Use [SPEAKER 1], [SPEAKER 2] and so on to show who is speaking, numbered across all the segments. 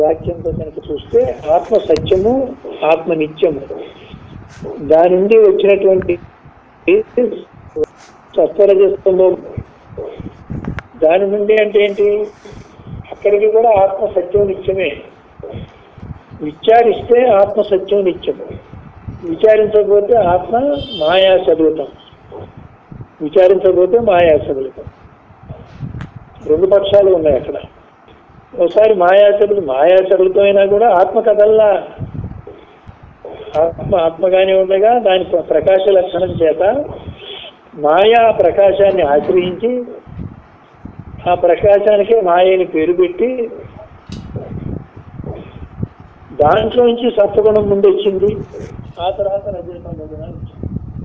[SPEAKER 1] వాక్యంతో కనుక చూస్తే ఆత్మ సత్యము ఆత్మ నిత్యము దాని నుండి వచ్చినటువంటి సత్వరజస్తము దాని నుండి అంటే ఏంటి అక్కడికి కూడా ఆత్మ సత్యం నిత్యమే విచారిస్తే ఆత్మ సత్యం నిత్యము విచారించకపోతే ఆత్మ మాయా సదులుతం విచారించకపోతే మాయా సదులుతం రెండు పక్షాలు ఉన్నాయి అక్కడ ఒకసారి మాయాసరులు మాయాసరులతో అయినా కూడా ఆత్మ కథల్లా ఆత్మ ఆత్మగానే ఉండగా దాని ప్ర- ప్రకాశ లక్షణం చేత మాయా ప్రకాశాన్ని ఆశ్రయించి ఆ ప్రకాశానికే మాయని పేరు పెట్టి దాంట్లో నుంచి సత్వగుణం ముందు వచ్చింది ఆ తర్వాత రజతం మొదలైన వచ్చింది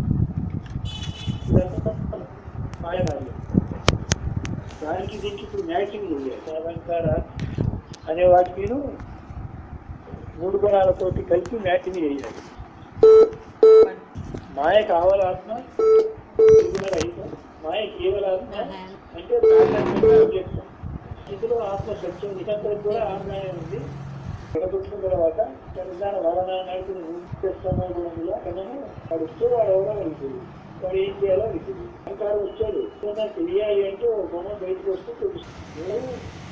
[SPEAKER 1] ఇదంతా మాయమార్గం దానికి దీనికి ఇప్పుడు మ్యాచింగ్ ఉంది అలంకార అనే వాటిని మూడు గుణాలతోటి కలిపి మ్యాచింగ్ చేయాలి మాయ కావాలాత్మ త్రిగుణరహితం మాయ కేవలాత్మ అంటే సాధారణంగా objection. ఇందులో ఆత్మ సత్యం నిరంతరం కూడా ఆత్మనే ఉంది జగదుట్టిన తర్వాత దాని వలన నడుపుని ఊపిస్తామో గుణంలో కనను నడుస్తూ వాడు ఎవరో వెళ్తుంది వాడు ఏం చేయాలో విధులు అంటారు వచ్చాడు సో నాకు తెలియాలి అంటే ఒక గుణం బయటకు వస్తే తెలుస్తుంది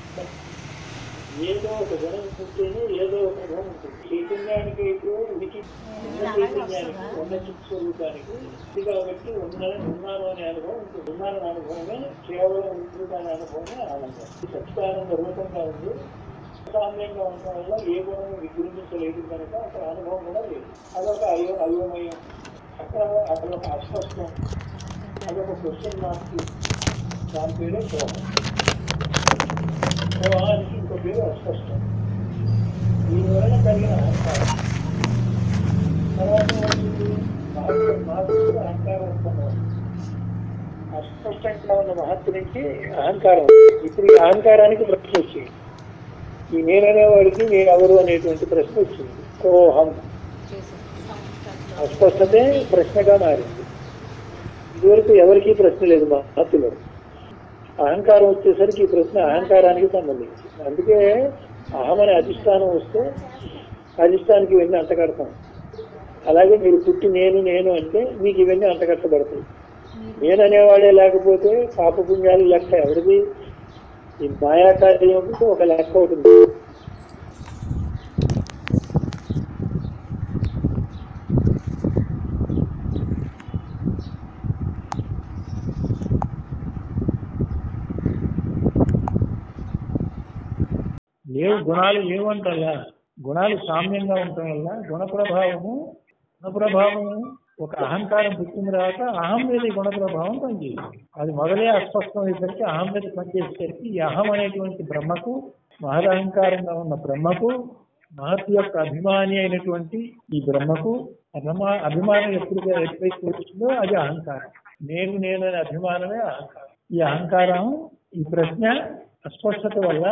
[SPEAKER 1] ఏదో ఒక గుణం ఉంటేనే ఏదో ఒక గుణం ఉంటుంది చైతన్యానికి అయితే ఉనికి ఉన్న చైతన్యానికి ఉన్న చిత్త స్వరూపానికి ఇది కాబట్టి ఉన్న ఉన్నాను అనే అనుభవం ఉంటుంది ఉన్నాను అనే అనుభవమే కేవలం ఉంటుంది అనే అనుభవమే ఆనందం ఇది సత్యానంద రూపంగా ఉంది సామ్యంగా ఉండడం వల్ల ఏ గుణం విజృంభించలేదు కనుక అక్కడ అనుభవం కూడా లేదు అదొక అయో అయోమయం అక్కడ అక్కడ ఒక అస్పష్టం అదొక క్వశ్చన్ మార్క్ దాని పేరే కోపం కోపానికి ఇంకో పేరు అస్పష్టం దీనివలన కలిగిన అహంకారం తర్వాత ఏమవుతుంది? మహత్తు- మహత్తు అహంకారం ఉత్పన్నం అస్పష్టంగా ఉన్న మహత్తు నుంచి అహంకారం ఇప్పుడు ఈ అహంకారానికి ప్రశ్న వచ్చింది ఈ నేననేవాడికి నేను ఎవరు అనేటువంటి ప్రశ్న వచ్చింది కోహం అస్పష్టతే ప్రశ్నగా మారింది ఇదివరకు ఎవరికీ ప్రశ్న లేదు మా మహత్తులో అహంకారం వచ్చేసరికి ఈ ప్రశ్న అహంకారానికి సంబంధించి అందుకే అహం అనే అధిష్టానం వస్తే అధిష్టానికి ఇవన్నీ అంటగడతాం అలాగే మీరు పుట్టి నేను నేను అంటే మీకు ఇవన్నీ అంటగట్టబడతాయి నేను అనేవాడే లేకపోతే పాపపుణ్యాలు లెక్క ఎవరిది ఈ మాయాకార్యం ఒక లెక్క ఉంటుంది లేవు గుణాలు లేవు అంటారా గుణాలు సామ్యంగా ఉండటం వల్ల గుణ ప్రభావము గుణ ప్రభావము ఒక అహంకారం పుట్టిన తర్వాత అహం మీద ఈ గుణ ప్రభావం పనిచేస్తుంది అది మొదలే అస్పష్టం అయ్యేసరికి అహం మీద పనిచేసేసరికి ఈ అహం అనేటువంటి బ్రహ్మకు మహదహంకారంగా ఉన్న బ్రహ్మకు మహత్ యొక్క అభిమాని అయినటువంటి ఈ బ్రహ్మకు అభిమా అభిమానం ఎప్పుడు ఎప్పుడైతే వచ్చిందో అది అహంకారం నేను నేను అనే అభిమానమే అహంకారం ఈ అహంకారం ఈ ప్రశ్న అస్పష్టత వల్ల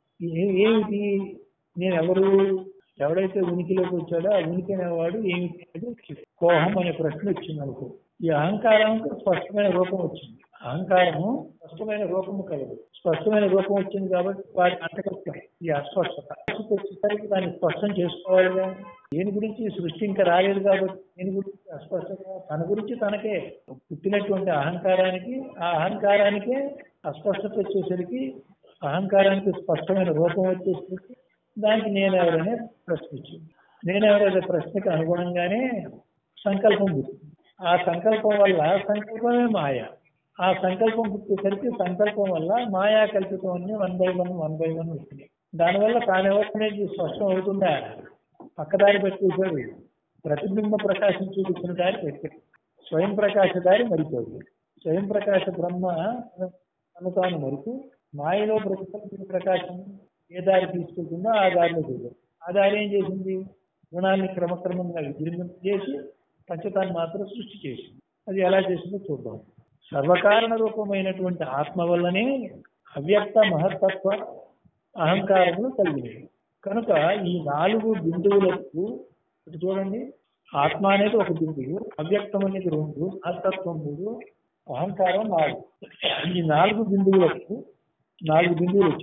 [SPEAKER 1] ఏ- ఏమిటి నేను ఎవరు ఎవడైతే ఉనికిలోకి వచ్చాడో ఆ ఉనికి అనేవాడు ఏమిటి అనేది కోహం అనే ప్రశ్న వచ్చింది అనుకో ఈ అహంకారం స్పష్టమైన రూపం వచ్చింది అహంకారము స్పష్టమైన రూపము కలదు స్పష్టమైన రూపం వచ్చింది కాబట్టి వాటి అంతకత్వం ఈ అస్పష్టత అస్పష్టత వచ్చేసరికి దాన్ని స్పష్టం చేసుకోవాలిగా దేని గురించి సృష్టి ఇంకా రాలేదు కాబట్టి దేని గురించి అస్పష్టత తన గురించి తనకే పుట్టినటువంటి అహంకారానికి ఆ అహంకారానికే అస్పష్టత వచ్చేసరికి అహంకారానికి స్పష్టమైన రూపం వచ్చేసరికి దానికి నేనెవరనే ప్రశ్న వచ్చింది నేనెవరనే ప్రశ్నకి అనుగుణంగానే సంకల్పం పుట్టింది ఆ సంకల్పం వల్ల సంకల్పమే మాయ ఆ సంకల్పం పుట్టేసరికి సంకల్పం వల్ల మాయా కల్పితం అన్ని one by one one by one వచ్చినాయి దానివల్ల తానెవరనేది స్పష్టం అవుతుందా పక్కదారి పెట్టేశాడు ప్రతిబింబ ప్రకాశం చూపించిన దారి పెట్టాడు స్వయం ప్రకాశ దారి మరిపోదు స్వయం ప్రకాశ బ్రహ్మ తను తాను మరుపు మాయలో ప్రతిఫలించిన ప్రకాశం ఏ దారి తీసుకెళ్తుందో ఆ దారిలో చూడదు ఆ దారి ఏం చేసింది గుణాన్ని క్రమక్రమంగా విజృంభింప చేసి పంచతాన్ని మాత్రం సృష్టి చేసింది అది ఎలా చేసిందో చూద్దాం సర్వకారణ రూపమైనటువంటి ఆత్మ వల్లనే అవ్యక్త మహత్తత్వ అహంకారములు కలిగినవి కనుక ఈ నాలుగు బిందువులకు ఇటు చూడండి ఆత్మ అనేది ఒక బిందువు అవ్యక్తం అనేది రెండు మహత్తత్వం మూడు అహంకారం నాలుగు ఈ నాలుగు బిందువులకు నాలుగు బిందువులు వచ్చినాయి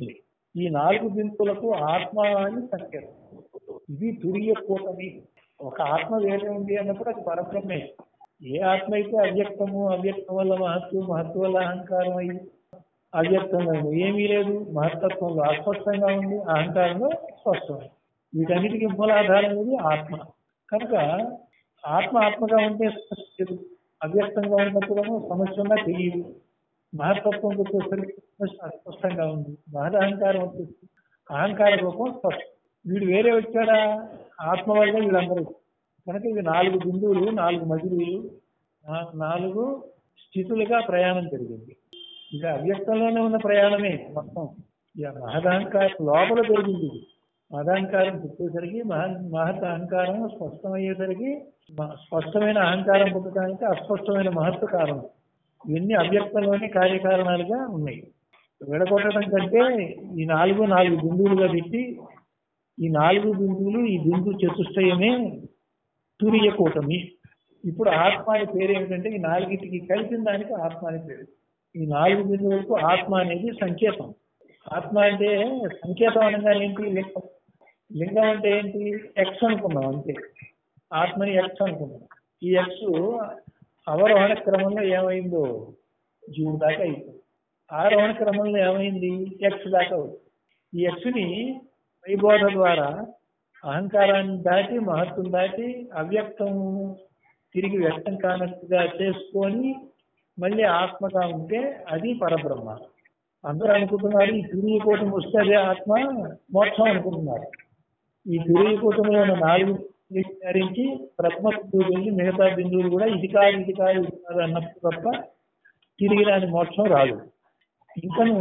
[SPEAKER 1] ఈ నాలుగు బిందువులకు ఆత్మ అని సంకేతం ఇది తురియ కూటమి ఒక ఆత్మ వేరే ఉంది అన్నప్పుడు అది పరబ్రహ్మే ఏ ఆత్మ అయితే అవ్యక్తము అవ్యక్తం వల్ల మహత్తు మహత్తు వల్ల అహంకారం అయ్యి అవ్యక్తంగా ఉంది ఏమీ లేదు మహత్తత్వంలో అస్పష్టంగా ఉంది అహంకారంలో స్పష్టం వీటన్నిటికీ మూలాధారం అనేది ఆత్మ కనుక ఆత్మ ఆత్మగా ఉంటే సమస్య లేదు. అవ్యక్తంగా ఉన్నప్పుడు సమస్య ఉన్నా తెలియదు మహత్తత్వం వచ్చేసరికి సమస్య అస్పష్టంగా ఉంది మహద అహంకారం వచ్చేసి అహంకార రూపం స్పష్టం వీడు వేరే వచ్చాడా ఆత్మ వల్ల వీళ్ళందరూ కనుక ఇవి నాలుగు బిందువులు నాలుగు మజిలీలు నా- నాలుగు స్థితులుగా ప్రయాణం జరిగింది ఇది అవ్యక్తంలోనే ఉన్న ప్రయాణమే మొత్తం ఇక మహదహంకారం లోపల జరిగింది ఇది. మహదహంకారం పుట్టేసరికి మహ మహత్ అహంకారం స్పష్టమయ్యేసరికి మ- స్పష్టమైన అహంకారం పుట్టడానికి అస్పష్టమైన మహత్వ కారణం ఇవన్నీ అవ్యక్తంలోనే కార్యకారణాలుగా ఉన్నాయి విడగొట్టడం కంటే ఈ నాలుగు నాలుగు బిందువులుగా పెట్టి ఈ నాలుగు బిందువులు ఈ బిందు చతుష్టయమే తురియ కూటమి ఇప్పుడు ఆత్మ అనే పేరు ఏమిటంటే ఈ నాలుగిటికి కలిపిన దానికి ఆత్మ అనే పేరు ఈ నాలుగు బిందువులకు ఆత్మ అనేది సంకేతం ఆత్మ అంటే సంకేతం అనగా ఏంటి లింగం లింగం అంటే ఏంటి ఎక్స్ అనుకున్నాం అంతే ఆత్మని ఎక్స్ అనుకున్నాం ఈ ఎక్స్ అవరోహణ క్రమంలో ఏమైందో జీవుడు దాకా అయిపోయింది ఆరోహణ క్రమంలో ఏమైంది ఎక్స్ దాకా వచ్చింది. ఈ ఎక్స్ని వైబోధ ద్వారా అహంకారాన్ని దాటి మహత్వం దాటి అవ్యక్తం తిరిగి వ్యక్తం కానట్టుగా చేసుకొని మళ్ళీ ఆత్మగా ఉంటే అది పరబ్రహ్మ అందరూ అనుకుంటున్నారు ఈ తిరిగి కూటమి వస్తే అదే ఆత్మ మోక్షం అనుకుంటున్నారు ఈ తిరిగి కూటమిలో ఉన్న నాలుగు విచారించి ప్రథమ బిందువు వెళ్ళి మిగతా బిందువులు కూడా ఇది కాదు ఇది కాదు ఇది కాదు అన్నప్పుడు తప్ప తిరిగి రాని మోక్షం రాదు ఇంకను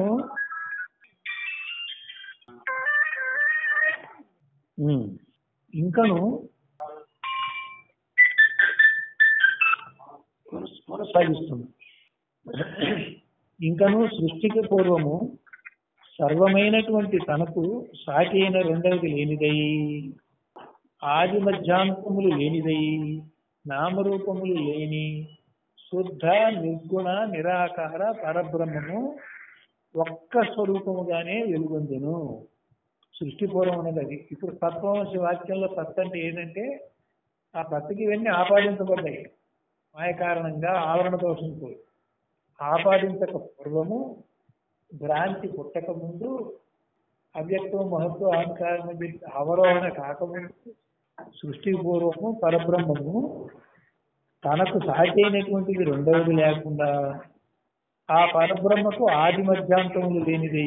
[SPEAKER 1] ఉమ్, ఇంకను కొనస- కొనసాగిస్తుంది ఇంకను సృష్టికి పూర్వము సర్వమైనటువంటి తనకు సాటి అయిన రెండవది లేనిదై ఆది మధ్యాంతములు లేనిదై నామరూపములు లేని శుద్ధ నిర్గుణ నిరాకార పరబ్రహ్మము ఒక్క స్వరూపముగానే వెలుగొందెను సృష్టి పూర్వం ఉన్నది అది ఇప్పుడు తత్వమసి వాక్యంలో సత్ అంటే ఏంటంటే ఆ సత్తుకి ఇవన్నీ ఆపాదించబడ్డాయి మాయ కారణంగా ఆవరణ దోషంతో ఆపాదించక పూర్వము భ్రాంతి పుట్టక ముందు అవ్యక్తం మహత్వ అహంకారం చెప్పి అవరోహణ కాకముందు సృష్టి పూర్వము పరబ్రహ్మము తనకు సాటి అయినటువంటిది రెండవది లేకుండా ఆ పరబ్రహ్మకు ఆది మధ్యాంతములు లేనిది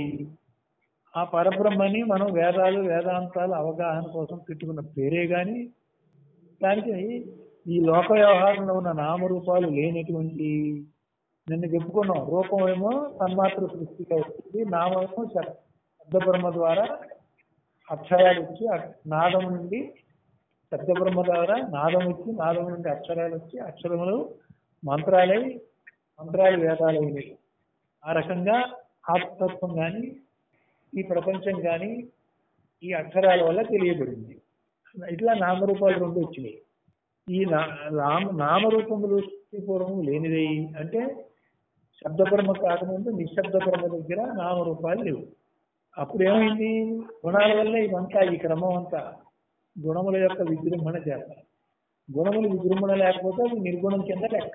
[SPEAKER 1] ఆ పరబ్రహ్మని మనం వేదాలు వేదాంతాలు అవగాహన కోసం పెట్టుకున్న పేరే గాని దానికి ఈ లోక వ్యవహారంలో ఉన్న నామరూపాలు లేనటువంటి నిన్న చెప్పుకున్నాం రూపమేమో తన్మాత్ర సృష్టిగా వస్తుంది నామేమో శబ్- శబ్దబ్రహ్మ ద్వారా అక్షరాలు వచ్చి అ- నాదం నుండి శబ్దబ్రహ్మ ద్వారా నాదం వచ్చి నాదం నుండి అక్షరాలు వచ్చి అక్షరములు మంత్రాలై మంత్రాలు వేదాలైనవి ఆ రకంగా ఆత్మతత్వం కానీ ఈ ప్రపంచం కానీ ఈ అక్షరాల వల్ల తెలియబడింది ఇట్లా నామరూపాలు రెండు వచ్చినాయి ఈ నా- నామ నామరూపములు పూర్వము లేనిది అంటే శబ్దబ్రహ్మ కాకముందు నిశ్శబ్ద బ్రహ్మ దగ్గర నామరూపాలు లేవు అప్పుడు ఏమైంది గుణాల వల్ల ఇదంతా ఈ క్రమం అంతా గుణముల యొక్క విజృంభణ చేస్తారు గుణములు విజృంభణ లేకపోతే అది నిర్గుణం కింద లెక్క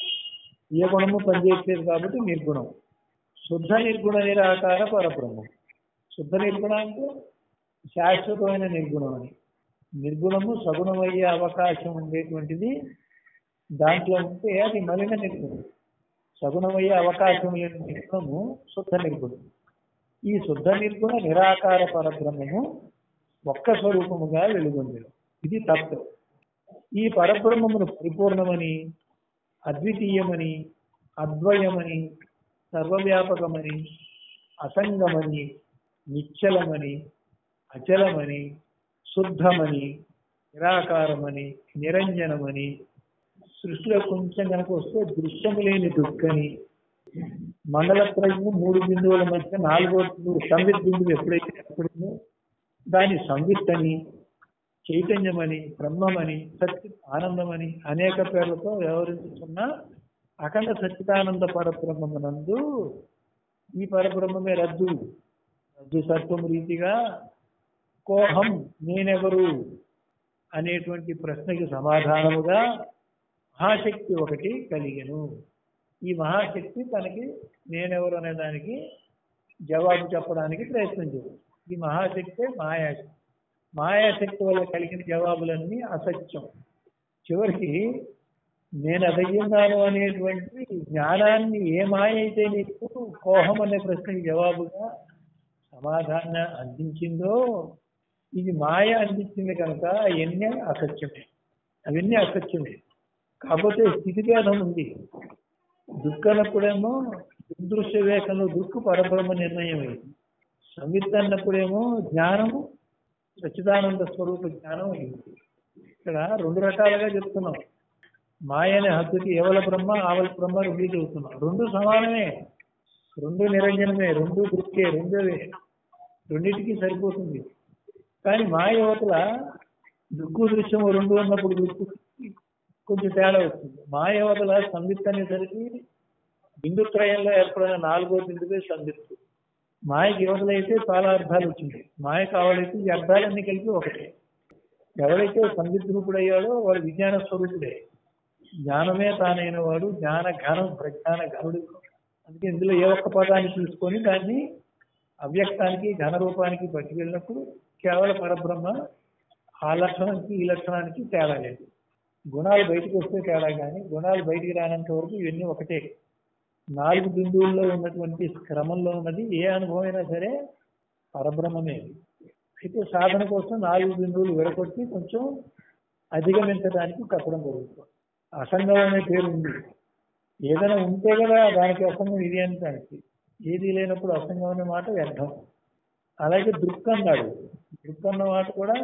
[SPEAKER 1] ఏ గుణము పనిచేయట్లేదు కాబట్టి నిర్గుణం శుద్ధ నిర్గుణ నిరాకార పరబ్రహ్మం శుద్ధ నిర్గుణ అంటే శాశ్వతమైన నిర్గుణం అని నిర్గుణము సగుణమయ్యే అవకాశం ఉండేటువంటిది దాంట్లో ఉంటే అది మలిన నిర్గుణం సగుణమయ్యే అవకాశం లేని నిర్గుణము శుద్ధ నిర్గుణం ఈ శుద్ధ నిర్గుణ నిరాకార పరబ్రహ్మము ఒక్క స్వరూపముగా వెలుగొంది ఇది తత్వం ఈ పరబ్రహ్మమును పరిపూర్ణమని అద్వితీయమని అద్వయమని సర్వవ్యాపకమని అసంగమని నిశ్చలమని అచలమని శుద్ధమని నిరాకారమని నిరంజనమని సృష్టిలో కొంచెం కనుక వస్తే దృశ్యము లేని దుఃఖని మండలత్రయము మూడు బిందువుల మధ్య నాలుగో బిందువు సంవిత్ బిందువు ఎప్పుడైతే ఏర్పడిందో దాని సంవిత్ అని చైతన్యమని బ్రహ్మమని సచ్చిత్ ఆనందమని అనేక పేర్లతో వ్యవహరించుతున్న అఖండ సచ్చిదానంద పరబ్రహ్మమునందు ఈ పరబ్రహ్మమే రద్దు రజ్జు సర్పం రీతిగా కోహం నేనెవరు అనేటువంటి ప్రశ్నకి సమాధానముగా మహాశక్తి ఒకటి కలిగెను ఈ మహాశక్తి తనకి నేనెవరు అనే దానికి జవాబు చెప్పడానికి ప్రయత్నం చేస్తుంది ఈ మహాశక్తే మాయాశక్తి మాయాశక్తి వల్ల కలిగిన జవాబులన్నీ అసత్యం చివరికి నేను అదయ్యున్నాను అనేటువంటి జ్ఞానాన్ని ఏ మాయ అయితే నీకు కోహం అనే ప్రశ్నకి జవాబుగా సమాధానం అందించిందో ఇది మాయ అందించింది కనుక అవన్నీ అసత్యమే అవన్నీ అసత్యమే కాకపోతే స్థితిభేదం ఉంది దుఃఖనప్పుడేమో దుర్దృశ్య వివేకంలో దుఃఖ పరబ్రహ్మ నిర్ణయం అయింది సంవిత్ అన్నప్పుడేమో జ్ఞానము సచ్చిదానంద స్వరూప జ్ఞానం అయింది ఇక్కడ రెండు రకాలుగా చెప్తున్నాం మాయ అనే హద్దుకి ఏవల బ్రహ్మ ఆవల బ్రహ్మ రెండు చెబుతున్నాం రెండు సమానమే రెండు నిరంజనమే రెండు దృక్కే రెండవే రెండింటికి సరిపోతుంది కానీ మాయ యువతల దుక్కు దృశ్యము రెండు ఉన్నప్పుడు దుక్కు కొంచెం తేడా వస్తుంది మాయ యువతల సంవిత్ అనేసరికి బిందుత్రయంలో ఏర్పడిన నాలుగో బిందువే సంవిత్తు మాయకి యువతలు అయితే చాలా అర్థాలు వచ్చింది మాయ కావాలైతే ఈ అర్థాలన్నీ కలిపి ఒకటే ఎవరైతే సంవిత్ రూపుడయ్యాడో వాడు విజ్ఞాన స్వరూపుడే జ్ఞానమే తానైన వాడు జ్ఞాన ఘనం ప్రజ్ఞాన ఘనుడు అందుకే ఇందులో ఏ ఒక్క పదాన్ని తీసుకొని దాన్ని అవ్యక్తానికి ఘన రూపానికి పట్టుకెళ్ళినప్పుడు కేవలం పరబ్రహ్మ ఆ లక్షణానికి ఈ లక్షణానికి తేడా లేదు గుణాలు బయటకు వస్తే తేడా కానీ గుణాలు బయటికి రానంత వరకు ఇవన్నీ ఒకటే నాలుగు బిందువుల్లో ఉన్నటువంటి క్రమంలో ఉన్నది ఏ అనుభవం అయినా సరే పరబ్రహ్మమే అయితే సాధన కోసం నాలుగు బిందువులు విడగొట్టి కొంచెం అధిగమించడానికి కట్టడం జరుగుతుంది అసంగం అనే పేరు ఉంది ఏదైనా ఉంటే కదా దానికి అసంగం ఇది అని దానికి ఏది లేనప్పుడు అసంగం అనే మాట వ్యర్థం అలాగే దృక్ అన్నాడు దృక్ అన్న మాట కూడా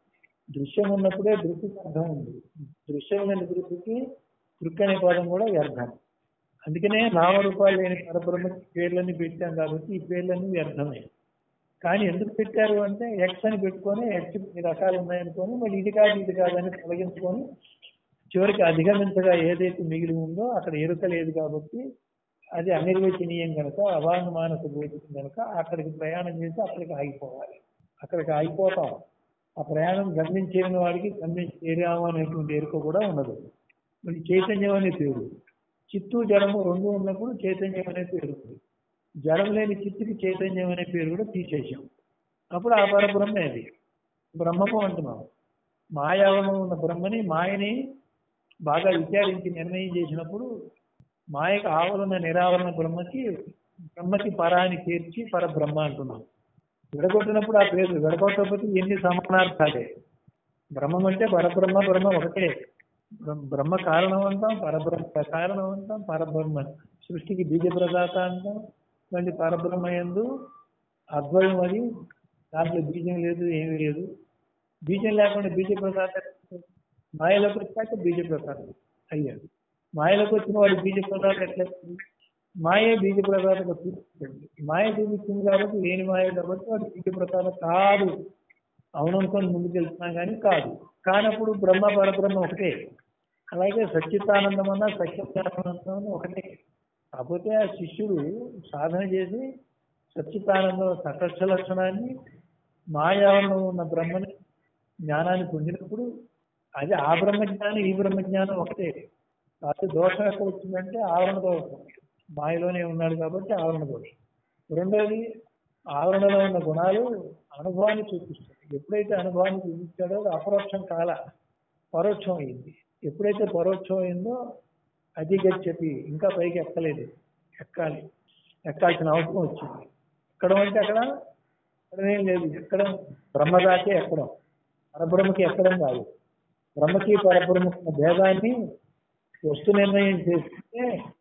[SPEAKER 1] దృశ్యం ఉన్నప్పుడే దృష్టికి అర్థం ఉంది దృశ్యం లేని దృష్టికి దృక్ అనే పదం కూడా వ్యర్థం అందుకనే నామరూపాలు లేని పరబ్రహ్మకి పేర్లన్నీ పెట్టాం కాబట్టి ఈ పేర్లన్నీ వ్యర్థమే కానీ ఎందుకు పెట్టారు అంటే ఎక్స్ అని పెట్టుకొని ఎక్స్ ఈ రకాలు ఉన్నాయనుకొని మళ్ళీ ఇది కాదు ఇది కాదని తొలగించుకొని చివరికి అధిగమించగా ఏదైతే మిగిలి ఉందో అక్కడ ఎరుక లేదు కాబట్టి అది అనిర్వచనీయం కనుక అవాంగ మానస గోచరం కనుక అక్కడికి ప్రయాణం చేసి అక్కడికి ఆగిపోవాలి అక్కడికి ఆగిపోతాం ఆ ప్రయాణం గమనించేయని వాడికి గమనించి చేరాము అనేటువంటి ఎరుక కూడా ఉండదు మరి చైతన్యం అనే పేరు చిత్తు జడము రెండు ఉన్నప్పుడు చైతన్యం అనే పేరు ఉంది జడం లేని చిత్తుకి చైతన్యం అనే పేరు కూడా తీసేసాం అప్పుడు ఆ పరబ్రహ్మే అది బ్రహ్మము అంటున్నాం మాయావరణం ఉన్న బ్రహ్మని మాయని బాగా విచారించి నిర్ణయం చేసినప్పుడు మాయకు ఆవరణ నిరావరణ బ్రహ్మకి బ్రహ్మకి పరాని చేర్చి పరబ్రహ్మ అంటున్నాం విడగొట్టినప్పుడు ఆ పేరు విడగొట్టకపోతే ఎన్ని సమానార్థాలే బ్రహ్మం అంటే పరబ్రహ్మ బ్రహ్మ ఒకటే బ్రహ్మ- బ్రహ్మ కారణం అంటాం పరబ్రహ్మ కారణం అంటాం పరబ్రహ్మ సృష్టికి బీజ ప్రదాత అంటాం మళ్ళీ పరబ్రహ్మ ఎందు అద్వయం అది దాంట్లో బీజం లేదు ఏమీ లేదు బీజం లేకుండా బీజ ప్రదాత మాయలోకి వచ్చాక బీజ ప్రదాత అయ్యాడు మాయలోకి వచ్చిన వాడు బీజ ప్రదాత ఎట్లా మాయే బీజ ప్రదాతగా చూపించండి మాయ చూపించింది కాబట్టి లేని మాయ కాబట్టి వాడు బీజ ప్రదాత కాదు అవుననుకొని ముందుకు వెళ్తున్నాం కానీ కాదు కానప్పుడు బ్రహ్మ పరబ్రహ్మ ఒకటే అలాగే సచ్చితానందం అన్నా సత్యజ్ఞానానందం అన్నా ఒకటే కాకపోతే ఆ శిష్యుడు సాధన చేసి సచ్చితానందం సకర్ష లక్షణాన్ని మాయావరణం ఉన్న బ్రహ్మని జ్ఞానాన్ని పొందినప్పుడు అది ఆ బ్రహ్మజ్ఞానం ఈ బ్రహ్మజ్ఞానం ఒకటే కాకపోతే దోషం ఎక్కడ వచ్చిందంటే ఆవరణ దోషం మాయలోనే ఉన్నాడు కాబట్టి ఆవరణ దోషం రెండోది ఆవరణలో ఉన్న గుణాలు అనుభవాన్ని చూపిస్తాయి ఎప్పుడైతే అనుభవాన్ని చూపించాడో అది అపరోక్షం కాల పరోక్షం అయింది ఎప్పుడైతే పరోక్షం అయిందో అది గచ్చపి ఇంకా పైకి ఎక్కలేదు ఎక్కాలి ఎక్కాల్సిన అవసరం వచ్చింది ఎక్కడం అంటే అక్కడ ఎక్కడమేం లేదు ఎక్కడం బ్రహ్మదాకే ఎక్కడం పరబ్రహ్మకి ఎక్కడం కాదు బ్రహ్మకి పరబ్రహ్మకి భేదాన్ని వస్తు నిర్ణయం చేస్తే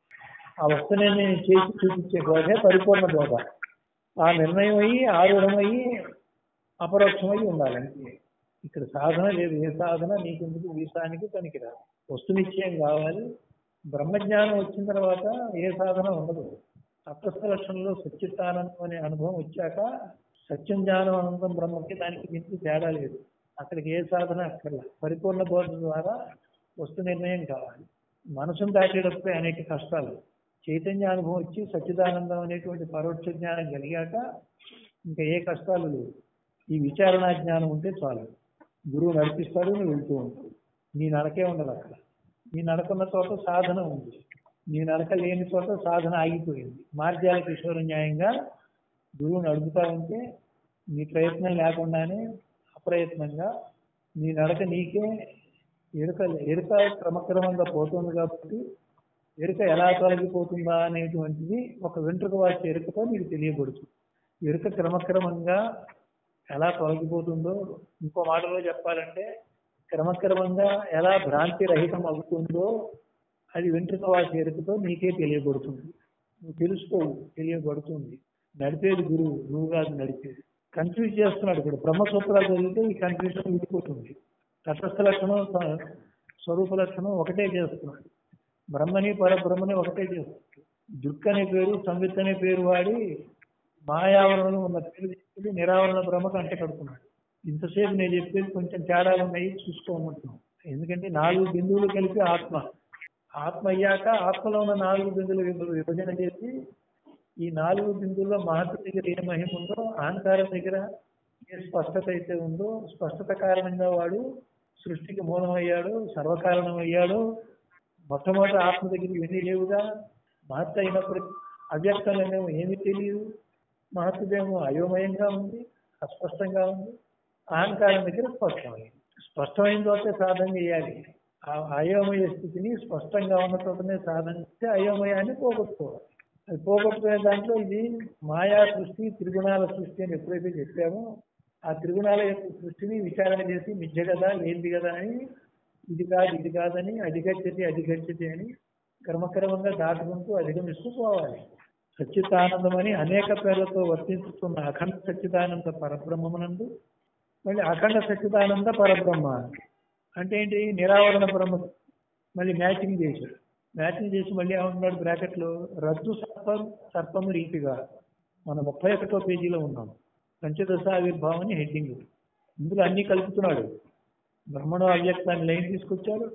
[SPEAKER 1] ఆ వస్తు నిర్ణయం చేసి చూపించే బోధే పరిపూర్ణ బోధ ఆ నిర్ణయం అయ్యి ఆరూఢమయ్యి అపరోక్షమయ్యి ఉండాలంటే ఇక్కడ సాధన లేదు ఏ సాధన నీకెందుకు వీసానికి పనికిరాదు వస్తు నిశ్చయం కావాలి బ్రహ్మజ్ఞానం వచ్చిన తర్వాత ఏ సాధన ఉండదు తత్వస్థ లక్షణంలో సచ్చిత్తానందం అనే అనుభవం వచ్చాక సత్యం జ్ఞానం అనంతం బ్రహ్మకి దానికి మించి తేడా లేదు అక్కడికి ఏ సాధన అక్కర్లా పరిపూర్ణ బోధ ద్వారా వస్తు నిర్ణయం కావాలి మనసును దాటేటప్పుడే అనేక కష్టాలు చైతన్య అనుభవం వచ్చి సచ్చిదానందం అనేటువంటి పరోక్ష జ్ఞానం కలిగాక ఇంకా ఏ కష్టాలు లేవు ఈ విచారణా జ్ఞానం ఉంటే చాలు గురువు నడిపిస్తాడు నువ్వు వెళ్తూ ఉంటావు నీ నడకే ఉండదు అక్కడ నీ నడకున్న చోట సాధన ఉంది నీ నడక లేని చోట సాధన ఆగిపోయింది మార్గాల కిషోర న్యాయంగా గురువు నడుపుతా ఉంటే నీ ప్రయత్నం లేకుండానే అప్రయత్నంగా నీ నడక నీకే ఎరుక ఎరుక క్రమక్రమంగా పోతుంది కాబట్టి ఎరుక ఎలా తొలగిపోతుందా అనేటువంటిది ఒక వెంట్రుక వాసి ఎరుకతో నీకు తెలియబడుతుంది ఎరుక క్రమక్రమంగా ఎలా తొలగిపోతుందో ఇంకో మాటలో చెప్పాలంటే క్రమక్రమంగా ఎలా భ్రాంతి రహితం అవుతుందో అది వెంట్రుక వాసి ఎరుకతో నీకే తెలియబడుతుంది నువ్వు తెలుసుకోవు తెలియబడుతుంది నడిపేది గురువు నువ్వు కాదు నడిపేది కన్ఫ్యూజ్ చేస్తున్నాడు ఇప్పుడు బ్రహ్మసూత్రాలు చదివితే ఈ కన్ఫ్యూజన్ విడిపోతుంది తటస్థ లక్షణం స్వ- స్వరూప లక్షణం ఒకటే చేస్తున్నాడు బ్రహ్మని పరబ్రహ్మని ఒకటే చేస్తున్నాడు దుఃఖ అనే పేరు సంవిత్ అనే పేరు వాడి మాయావరణలో ఉన్న పేరు తీసుకెళ్ళి నిరావరణ బ్రహ్మకు అంట కడుతున్నాడు ఇంతసేపు నేను చెప్పేది కొంచెం తేడాలు ఉన్నాయి చూసుకోమంటున్నాం ఎందుకంటే నాలుగు బిందువులు కలిపి ఆత్మ ఆత్మ అయ్యాక ఆత్మలో ఉన్న నాలుగు బిందువులు విభ- విభజన చేసి ఈ నాలుగు బిందువుల్లో మహత్తు దగ్గర ఏ మహిమ ఉందో అహంకారం దగ్గర ఏ స్పష్టత అయితే ఉందో స్పష్టత కారణంగా వాడు సృష్టికి మూలమయ్యాడు సర్వకారణం అయ్యాడు మొట్టమొదటి ఆత్మ దగ్గర ఇవన్నీ లేవుగా మహత్త అయినప్పుడు అవ్యక్తంగానేమో ఏమీ తెలియదు మహత్తుదేమో అయోమయంగా ఉంది అస్పష్టంగా ఉంది అహంకారం దగ్గర స్పష్టమైంది స్పష్టమైన చోటే సాధన చేయాలి ఆ అయోమయ స్థితిని స్పష్టంగా ఉన్న చోటనే సాధన చేస్తే అయోమయాన్ని పోగొట్టుకోవాలి అది పోగొట్టుకునే దాంట్లో ఇది మాయా సృష్టి త్రిగుణాల సృష్టి అని ఎప్పుడైతే చెప్పామో ఆ త్రిగుణాల యొక్క సృష్టిని విచారణ చేసి మిథ్య కదా ఏంది కదా అని ఇది కాదు ఇది కాదని అధిగచ్చతి అధిగచ్చతి అని క్రమక్రమంగా దాటుకుంటూ అధిగమిస్తూ పోవాలి సచ్చిదానందం అని అనేక పేర్లతో వర్తించుతున్న అఖండ సచ్చిదానంద పరబ్రహ్మమునందు మళ్ళీ అఖండ సచ్చిదానంద పరబ్రహ్మ అంటే ఏంటి నిరావరణ బ్రహ్మ మళ్ళీ మ్యాచింగ్ చేశాడు మ్యాచింగ్ చేసి మళ్ళీ ఏమంటున్నాడు బ్రాకెట్లో రజ్జు సర్పం సర్పము రీతిగా మన ముప్పై ఒకటో పేజీలో ఉన్నాం పంచదశ ఆవిర్భావం అని హెడ్డింగ్ ఇందులో అన్ని కలుపుతున్నాడు బ్రహ్మణం అవ్యక్తాన్ని లైన్ తీసుకొచ్చాడు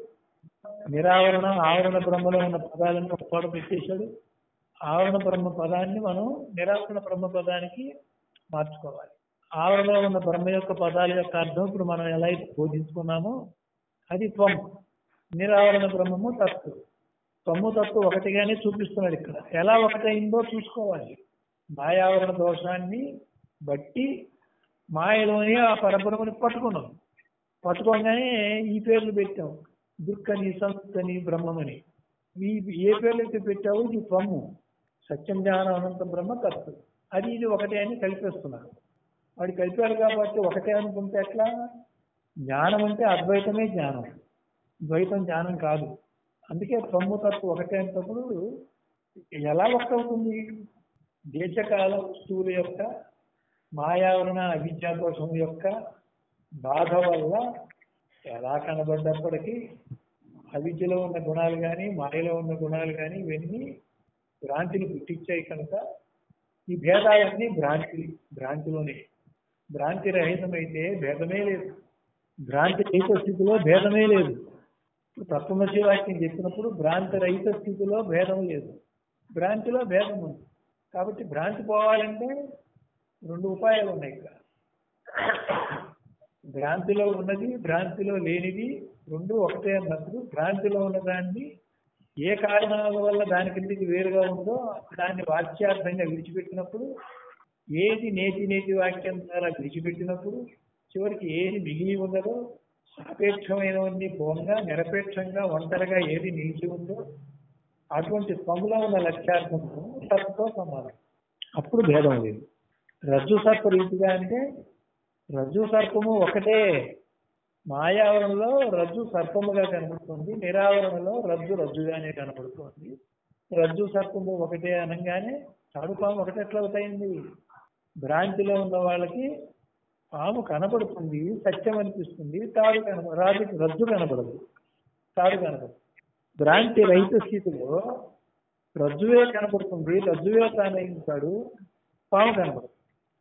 [SPEAKER 1] నిరావరణ ఆవరణ బ్రహ్మలో ఉన్న పదాలను ఒక చోట పెట్టేశాడు ఆవరణ బ్రహ్మ పదాన్ని మనం నిరావరణ బ్రహ్మ పదానికి మార్చుకోవాలి ఆవరణలో ఉన్న బ్రహ్మ యొక్క పదాల యొక్క అర్థం ఇప్పుడు మనం ఎలా అయితే బోధించుకున్నామో అది త్వం నిరావరణ బ్రహ్మము తత్తు త్వము తత్తు ఒకటిగానే చూపిస్తున్నాడు ఇక్కడ ఎలా ఒకటైందో చూసుకోవాలి మాయావరణ దోషాన్ని బట్టి మాయలోని ఆ పరబ్రహ్మని పట్టుకున్నాం పట్టుకోగానే ఈ పేర్లు పెట్టాం దుర్కని సంస్థని బ్రహ్మమని ఈ ఏ పేర్లు అయితే పెట్టావో ఇది త్వము సత్యం జ్ఞానం అనంత బ్రహ్మ తత్తు అది ఇది ఒకటే అని కలిపేస్తున్నారు వాడు కలిపారు కాబట్టి ఒకటే అనుకుంటే ఎట్లా జ్ఞానం అంటే అద్వైతమే జ్ఞానం ద్వైతం జ్ఞానం కాదు అందుకే త్వము తత్వ ఒకటే అన్నప్పుడు ఎలా ఒకటవుతుంది దేశకాల వస్తువుల యొక్క మాయావరణ అవిద్యా దోషం యొక్క బాధ వల్ల ఎలా కనబడ్డప్పటికీ అవిద్యలో ఉన్న గుణాలు కానీ మాయలో ఉన్న గుణాలు కానీ ఇవన్నీ భ్రాంతిని పుట్టించాయి కనుక ఈ భేదాలన్నీ భ్రాంతి భ్రాంతిలోనే భ్రాంతి రహితమైతే భేదమే లేదు భ్రాంతి రహిత స్థితిలో భేదమే లేదు ఇప్పుడు తత్వమసి వాక్యం చెప్పినప్పుడు భ్రాంతి రహిత స్థితిలో భేదం లేదు భ్రాంతిలో భేదం ఉంది కాబట్టి భ్రాంతి పోవాలంటే రెండు ఉపాయాలు ఉన్నాయి ఇక్కడ భ్రాంతిలో ఉన్నది భ్రాంతిలో లేనిది రెండు ఒకటే అన్నప్పుడు భ్రాంతిలో ఉన్న దాన్ని ఏ కారణాల వల్ల దాని కిందకి వేరుగా ఉందో దాన్ని వాక్యార్థంగా విడిచిపెట్టినప్పుడు ఏది నేతి నేతి వాక్యం ద్వారా విడిచిపెట్టినప్పుడు చివరికి ఏది మిగిలి ఉన్నదో సాపేక్షమైనవన్నీ పోగా నిరపేక్షంగా ఒంటరిగా ఏది నిలిచి ఉందో అటువంటి స్వములో ఉన్న లక్ష్యార్థము సత్తో సమానం అప్పుడు భేదం లేదు రజ్జు సర్ప రీతిగా అంటే రజ్జు సర్పము ఒకటే మాయావరణలో రజ్జు సర్పముగా కనబడుతుంది నిరావరణలో రజ్జు రజ్జుగానే కనబడుతుంది రజ్జు సర్పము ఒకటే అనగానే తాడు పాము ఒకటే ఎట్లా అవుతాయింది భ్రాంతిలో ఉన్న వాళ్ళకి పాము కనబడుతుంది సత్యం అనిపిస్తుంది తాడు కనబ రాజు రజ్జు కనబడదు తాడు కనబడదు భ్రాంతి రహిత స్థితిలో రజ్జువే కనబడుతుంది రజ్జువే తానైతాడు పాము కనబడదు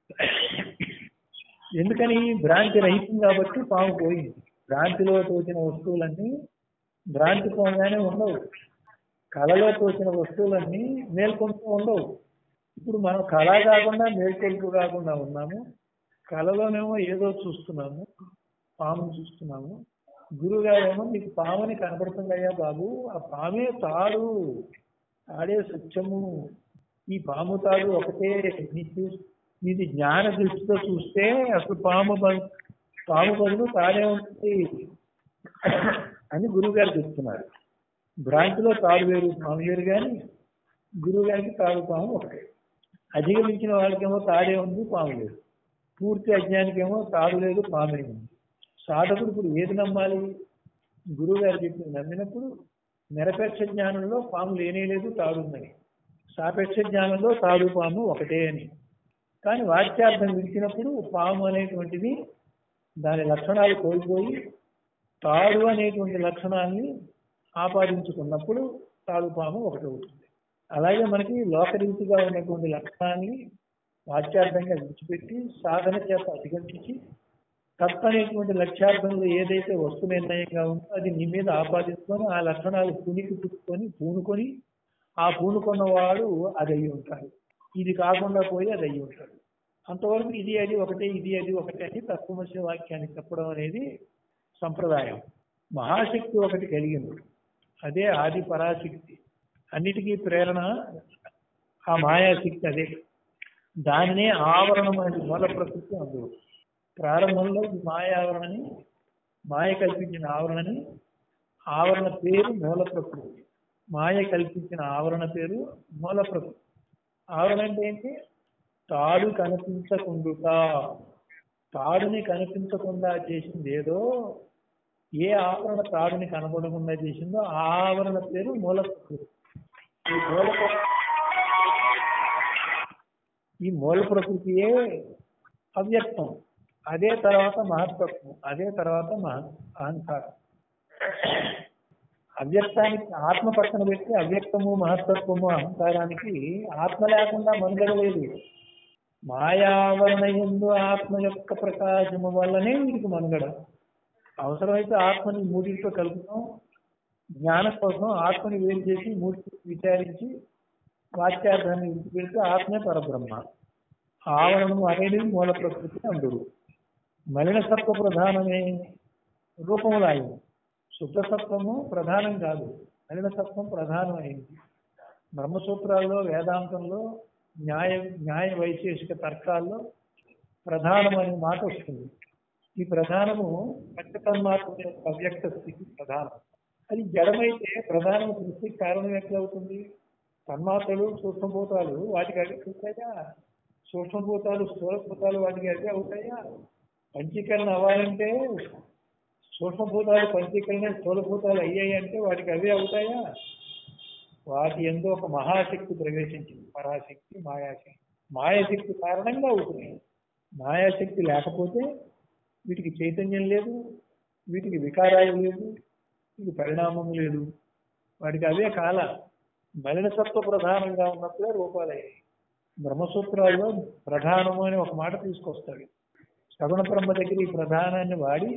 [SPEAKER 1] ఎందుకని భ్రాంతి రహితం కాబట్టి పాము పోయింది భ్రాంతిలో తోచిన వస్తువులన్నీ భ్రాంతి పోగానే ఉండవు కళలో తోచిన వస్తువులన్నీ మేల్కొంటూ ఉండవు ఇప్పుడు మనం కళ కాకుండా మేల్కొల్పు కాకుండా ఉన్నాము కళలోనేమో ఏదో చూస్తున్నాము పాము చూస్తున్నాము గురువు గారేమో నీకు పాముని కనపడుతుందయ్యా బాబు ఆ పామే తాడు తాడే సత్యము ఈ పాము తాడు ఒకటే నీకు నీది జ్ఞాన దృష్టితో చూస్తే అసలు పాము బ- పాము బదులు తాడే ఉంటుంది అని గురువు గారు చెప్తున్నారు భ్రాంతిలో తాడు వేరు పాము వేరు కానీ గురువు గారికి తాడు పాము ఒకటే అధిగమించిన వాళ్ళకేమో తాడే ఉంది పాము లేదు పూర్తి అజ్ఞానికేమో తాడు లేదు పామే ఉంది సాధకుడు ఇప్పుడు ఏది నమ్మాలి గురువు గారు చెప్పింది నమ్మినప్పుడు నిరపేక్ష జ్ఞానంలో పాము లేనే లేదు తాడు ఉందని సాపేక్ష జ్ఞానంలో తాడు పాము ఒకటే అని కానీ వాక్యార్థం విడిచినప్పుడు పాము అనేటువంటిది దాని లక్షణాలు కోల్పోయి తాడు అనేటువంటి లక్షణాన్ని ఆపాదించుకున్నప్పుడు తాడు పాము ఒకటి అవుతుంది అలాగే మనకి లోకరీతిగా ఉన్నటువంటి లక్షణాన్ని వాక్యార్థంగా విడిచిపెట్టి సాధన చేత అధిగమించి తత్ అనేటువంటి లక్ష్యార్థంలో ఏదైతే వస్తు నిర్ణయంగా ఉందో అది నీ మీద ఆపాదించుకొని ఆ లక్షణాలు పునికి పుట్టుకొని పూనుకొని ఆ పూనుకున్న వాడు అది అయ్యి ఉంటాడు ఇది కాకుండా పోయి అది అయ్యి ఉంటాడు అంతవరకు ఇది అది ఒకటే ఇది అది ఒకటే అని తత్వమస్య వాక్యాన్ని చెప్పడం అనేది సంప్రదాయం మహాశక్తి ఒకటి కలిగింది అదే ఆది పరాశక్తి అన్నిటికీ ప్రేరణ ఆ మాయాశక్తి అదే దానినే ఆవరణం అనేది మూల ప్రకృతి అందులో ప్రారంభంలో ఈ మాయావరణని మాయ కల్పించిన ఆవరణని ఆవరణ పేరు మూల ప్రకృతి మాయ కల్పించిన ఆవరణ పేరు మూల ప్రకృతి ఆవరణ అంటే ఏంటి తాడు కనిపించకుండా తాడుని కనిపించకుండా చేసింది ఏదో ఏ ఆవరణ తాడుని కనపడకుండా చేసిందో ఆ ఆవరణ పేరు మూల ప్రకృతి ఈ మూల ప్ర- ఈ మూల ప్రకృతియే అవ్యక్తం అదే తర్వాత మహత్తత్వం అదే తర్వాత మహ అహంకారం అవ్యక్తానికి ఆత్మ పక్కన పెట్టి అవ్యక్తము మహత్తత్వము అహంకారానికి ఆత్మ లేకుండా మనుగడ లేదు మాయావరణ ఎందు ఆత్మ యొక్క ప్రకాశము వల్లనే వీరికి మనుగడ అవసరమైతే ఆత్మని మూడింటితో కలుపుతాం జ్ఞానం కోసం ఆత్మని వేరు చేసి మూడింటి విచారించి వాక్యార్థాన్ని విడిచిపెడితే ఆత్మే పరబ్రహ్మ ఆవరణము అనేది మూల ప్రకృతి అందురు మలిన సత్వ ప్రధానమే రూపములాయి శుద్ధ సత్వము ప్రధానం కాదు మలిన సత్వం ప్రధానమైంది బ్రహ్మసూత్రాల్లో వేదాంతంలో న్యాయ న్యాయ వైశేషిక తర్కాల్లో ప్రధానం అనే మాట వస్తుంది ఈ ప్రధానము పంచతన్మాత్మ యొక్క అవ్యక్త స్థితి ప్రధానం అది జడమైతే ప్రధానం సృష్టికి కారణం ఎట్లా అవుతుంది తన్మాత్రలు సూక్ష్మభూతాలు వాటికి అవి అవుతాయా సూక్ష్మభూతాలు స్థూలభూతాలు వాటికి అవి అవుతాయా పంచీకరణ అవ్వాలంటే సూక్ష్మభూతాలు పంచీకరణ స్థూలభూతాలు అయ్యాయి అంటే వాటికి అవే అవుతాయా వాటి ఎందు ఒక మహాశక్తి ప్రవేశించింది పరాశక్తి మాయాశక్తి మాయాశక్తి కారణంగా అవుతున్నాయి మాయాశక్తి లేకపోతే వీటికి చైతన్యం లేదు వీటికి వికారాలు లేదు వీటికి పరిణామం లేదు వాటికి అవే కాల మలినసత్వ ప్రధానంగా ఉన్నప్పుడే రూపాలయ్యాయి బ్రహ్మసూత్రాల్లో ప్రధానము అని ఒక మాట తీసుకొస్తాడు శ్రవణ బ్రహ్మ దగ్గర ఈ ప్రధానాన్ని వాడి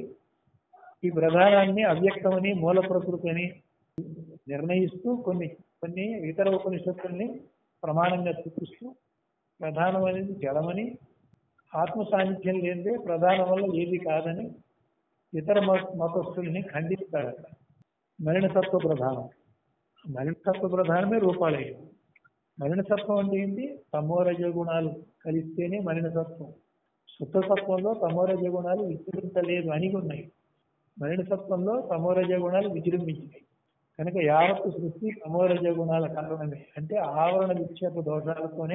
[SPEAKER 1] ఈ ప్రధానాన్ని అవ్యక్తమని మూల ప్రకృతి అని నిర్ణయిస్తూ కొన్ని కొన్ని ఇతర ఉపనిషత్తుల్ని ప్రమాణంగా చూపిస్తూ ప్రధానం అనేది జలమని ఆత్మ సాన్నిధ్యం లేనిదే ప్రధానం వల్ల ఏది కాదని ఇతర మత- మతస్థుల్ని ఖండిస్తాడు అక్కడ మలినసత్వ ప్రధానం మలినసత్వ ప్రధానమే రూపాలయ్యింది మలినసత్వం అంటే ఏంటి తమోరజ గుణాలు కలిస్తేనే మలినసత్వం శుద్ధసత్వంలో తమోరజ గుణాలు విజృంభించలేదు అని ఉన్నాయి మలినసత్వంలో తమోరజ గుణాలు విజృంభించినాయి కనుక యావత్తు సృష్టి తమోరజ గుణాల కారణమే అంటే ఆవరణ విక్షేప దోషాలతోనే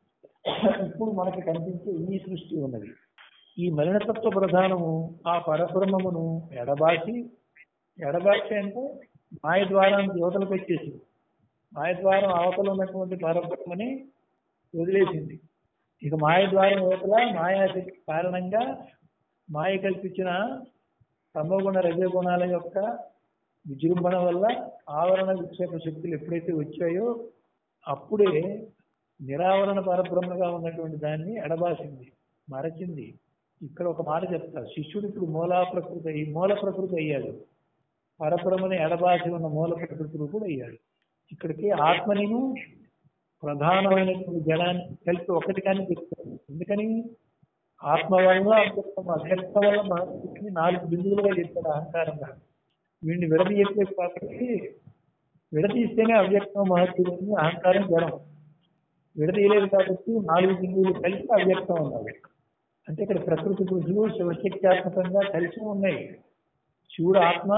[SPEAKER 1] ఇప్పుడు మనకి కనిపించే ఈ సృష్టి ఉన్నది ఈ మలినతత్వ ప్రధానము ఆ పరబ్రహ్మమును ఎడబాసి ఎడబాసి అంటే మాయ ద్వారం యువతలకు వచ్చేసింది మాయ ద్వారం అవతల ఉన్నటువంటి పరబ్రహ్మని వదిలేసింది ఇక మాయ ద్వారం యువతల మాయాశక్తి కారణంగా మాయ కల్పించిన తమోగుణ రజగుణాల యొక్క విజృంభణ వల్ల ఆవరణ విక్షేప శక్తులు ఎప్పుడైతే వచ్చాయో అప్పుడే నిరావరణ పరబ్రహ్మగా ఉన్నటువంటి దాన్ని ఎడబాసింది మరచింది ఇక్కడ ఒక మాట చెప్తా శిష్యుడు ఇప్పుడు మూలా ప్రకృతి అయ్యి మూల ప్రకృతి అయ్యాడు పరబ్రహ్మని ఎడబాసి ఉన్న మూల ప్రకృతి కూడా అయ్యాడు ఇక్కడికి ఆత్మనిను ప్రధానమైనటువంటి జలాన్ని కలిపి ఒకటి కానీ చెప్తారు ఎందుకని ఆత్మ వల్ల అవ్యక్తం అవ్యక్తం వల్ల మహత్తుని నాలుగు బిందువులుగా చెప్తాడు అహంకారంగా వీడిని విడదీయట్లే కాబట్టి విడదీస్తేనే అవ్యక్తం మహత్తుడు అని అహంకారం జడం విడదీయలేదు కాబట్టి నాలుగు బిందువులు కలిసి అవ్యక్తం అన్నాడు అంటే ఇక్కడ ప్రకృతి పురుషులు శివశక్త్యాత్మకంగా కలిసి ఉన్నాయి శివుడు ఆత్మ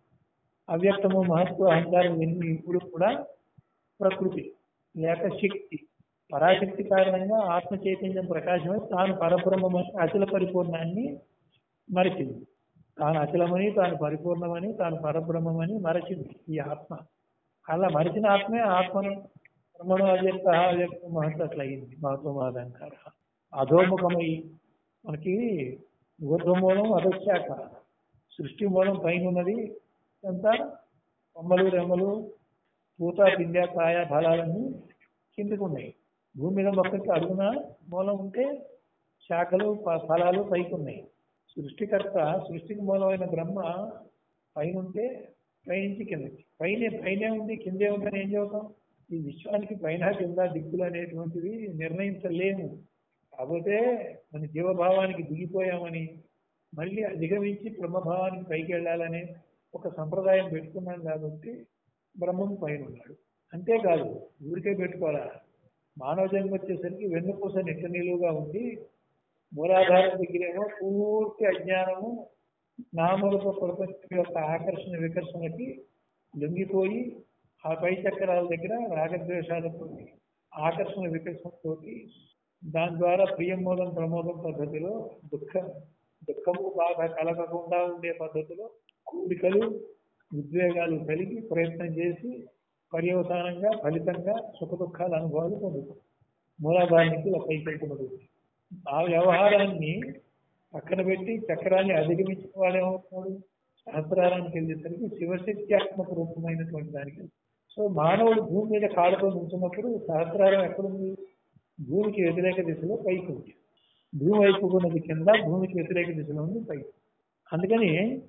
[SPEAKER 1] అవ్యక్తము మహత్వ అహంకారం ఎన్ని ఇప్పుడు కూడా ప్రకృతి లేక శక్తి పరాశక్తి కారణంగా ఆత్మ చైతన్యం ప్రకాశమై తాను పరబ్రహ్మమని అచల పరిపూర్ణాన్ని మరచింది తాను అచలమని తాను పరిపూర్ణమని తాను పరబ్రహ్మమని మరచింది ఈ ఆత్మ అలా మరిచిన ఆత్మే ఆత్మను బ్రహ్మణు అవ్యక్త అవ్యక్త మహత్వ అట్లా అయింది మహత్వ మహదంకార అధోముఖమై మనకి ఊర్ధ్వమూలం అధశాఖ సృష్టి మూలం పైన ఉన్నది అంతా కొమ్మలు రెమ్మలు పూత పిండ కాయ ఫలాలన్నీ కిందకు ఉన్నాయి భూమి మీద మొక్కకి అడుగున మూలం ఉంటే శాఖలు ఫ- ఫలాలు పైకి ఉన్నాయి సృష్టికర్త సృష్టికి మూలమైన బ్రహ్మ పైన ఉంటే పైనుంచి కిందకి పైనే పైనే ఉంది కిందే ఉందని ఏం చెబుతాం ఈ విశ్వానికి పైన కింద దిక్కులు అనేటువంటివి నిర్ణయించలేము కాకపోతే మన జీవభావానికి దిగిపోయామని మళ్ళీ అధిగమించి బ్రహ్మభావానికి పైకి వెళ్ళాలనే ఒక సంప్రదాయం పెట్టుకున్నాం కాబట్టి బ్రహ్మం పైన ఉన్నాడు అంతేకాదు ఊరికే పెట్టుకోవాలా మానవ జన్మ వచ్చేసరికి వెన్నుపూస నిట్ట నిలువుగా ఉండి మూలాధారం దగ్గరేమో పూర్తి అజ్ఞానము నామరూప ప్రపంచం యొక్క ఆకర్షణ వికర్షణకి లొంగిపోయి ఆ పై చక్రాల దగ్గర రాగద్వేషాలతో ఆకర్షణ వికర్షణతోటి దాని ద్వారా ప్రియంమూలం ప్రమోదం పద్ధతిలో దుఃఖ దుఃఖము బాగా కలగకుండా ఉండే పద్ధతిలో కోరికలు ఉద్వేగాలు కలిగి ప్రయత్నం చేసి పర్యవసానంగా ఫలితంగా సుఖ దుఃఖాల అనుభవాలు పొందుతాం మూలాధారానికి ఇలా పైకి వెళ్తున్నది ఆ వ్యవహారాన్ని పక్కన పెట్టి చక్రాన్ని అధిగమించిన వాడేమవుతున్నాడు సహస్రారానికి వెళ్ళేసరికి శివశక్త్యాత్మక రూపమైనటువంటి దానికి సో మానవుడు భూమి మీద కాళ్ళతో నుంచున్నప్పుడు సహస్రారం ఎక్కడుంది భూమికి వ్యతిరేక దిశలో పైకి ఉంది భూమి వైపు ఉన్నది కింద భూమికి వ్యతిరేక దిశలో ఉంది పైకి అందుకని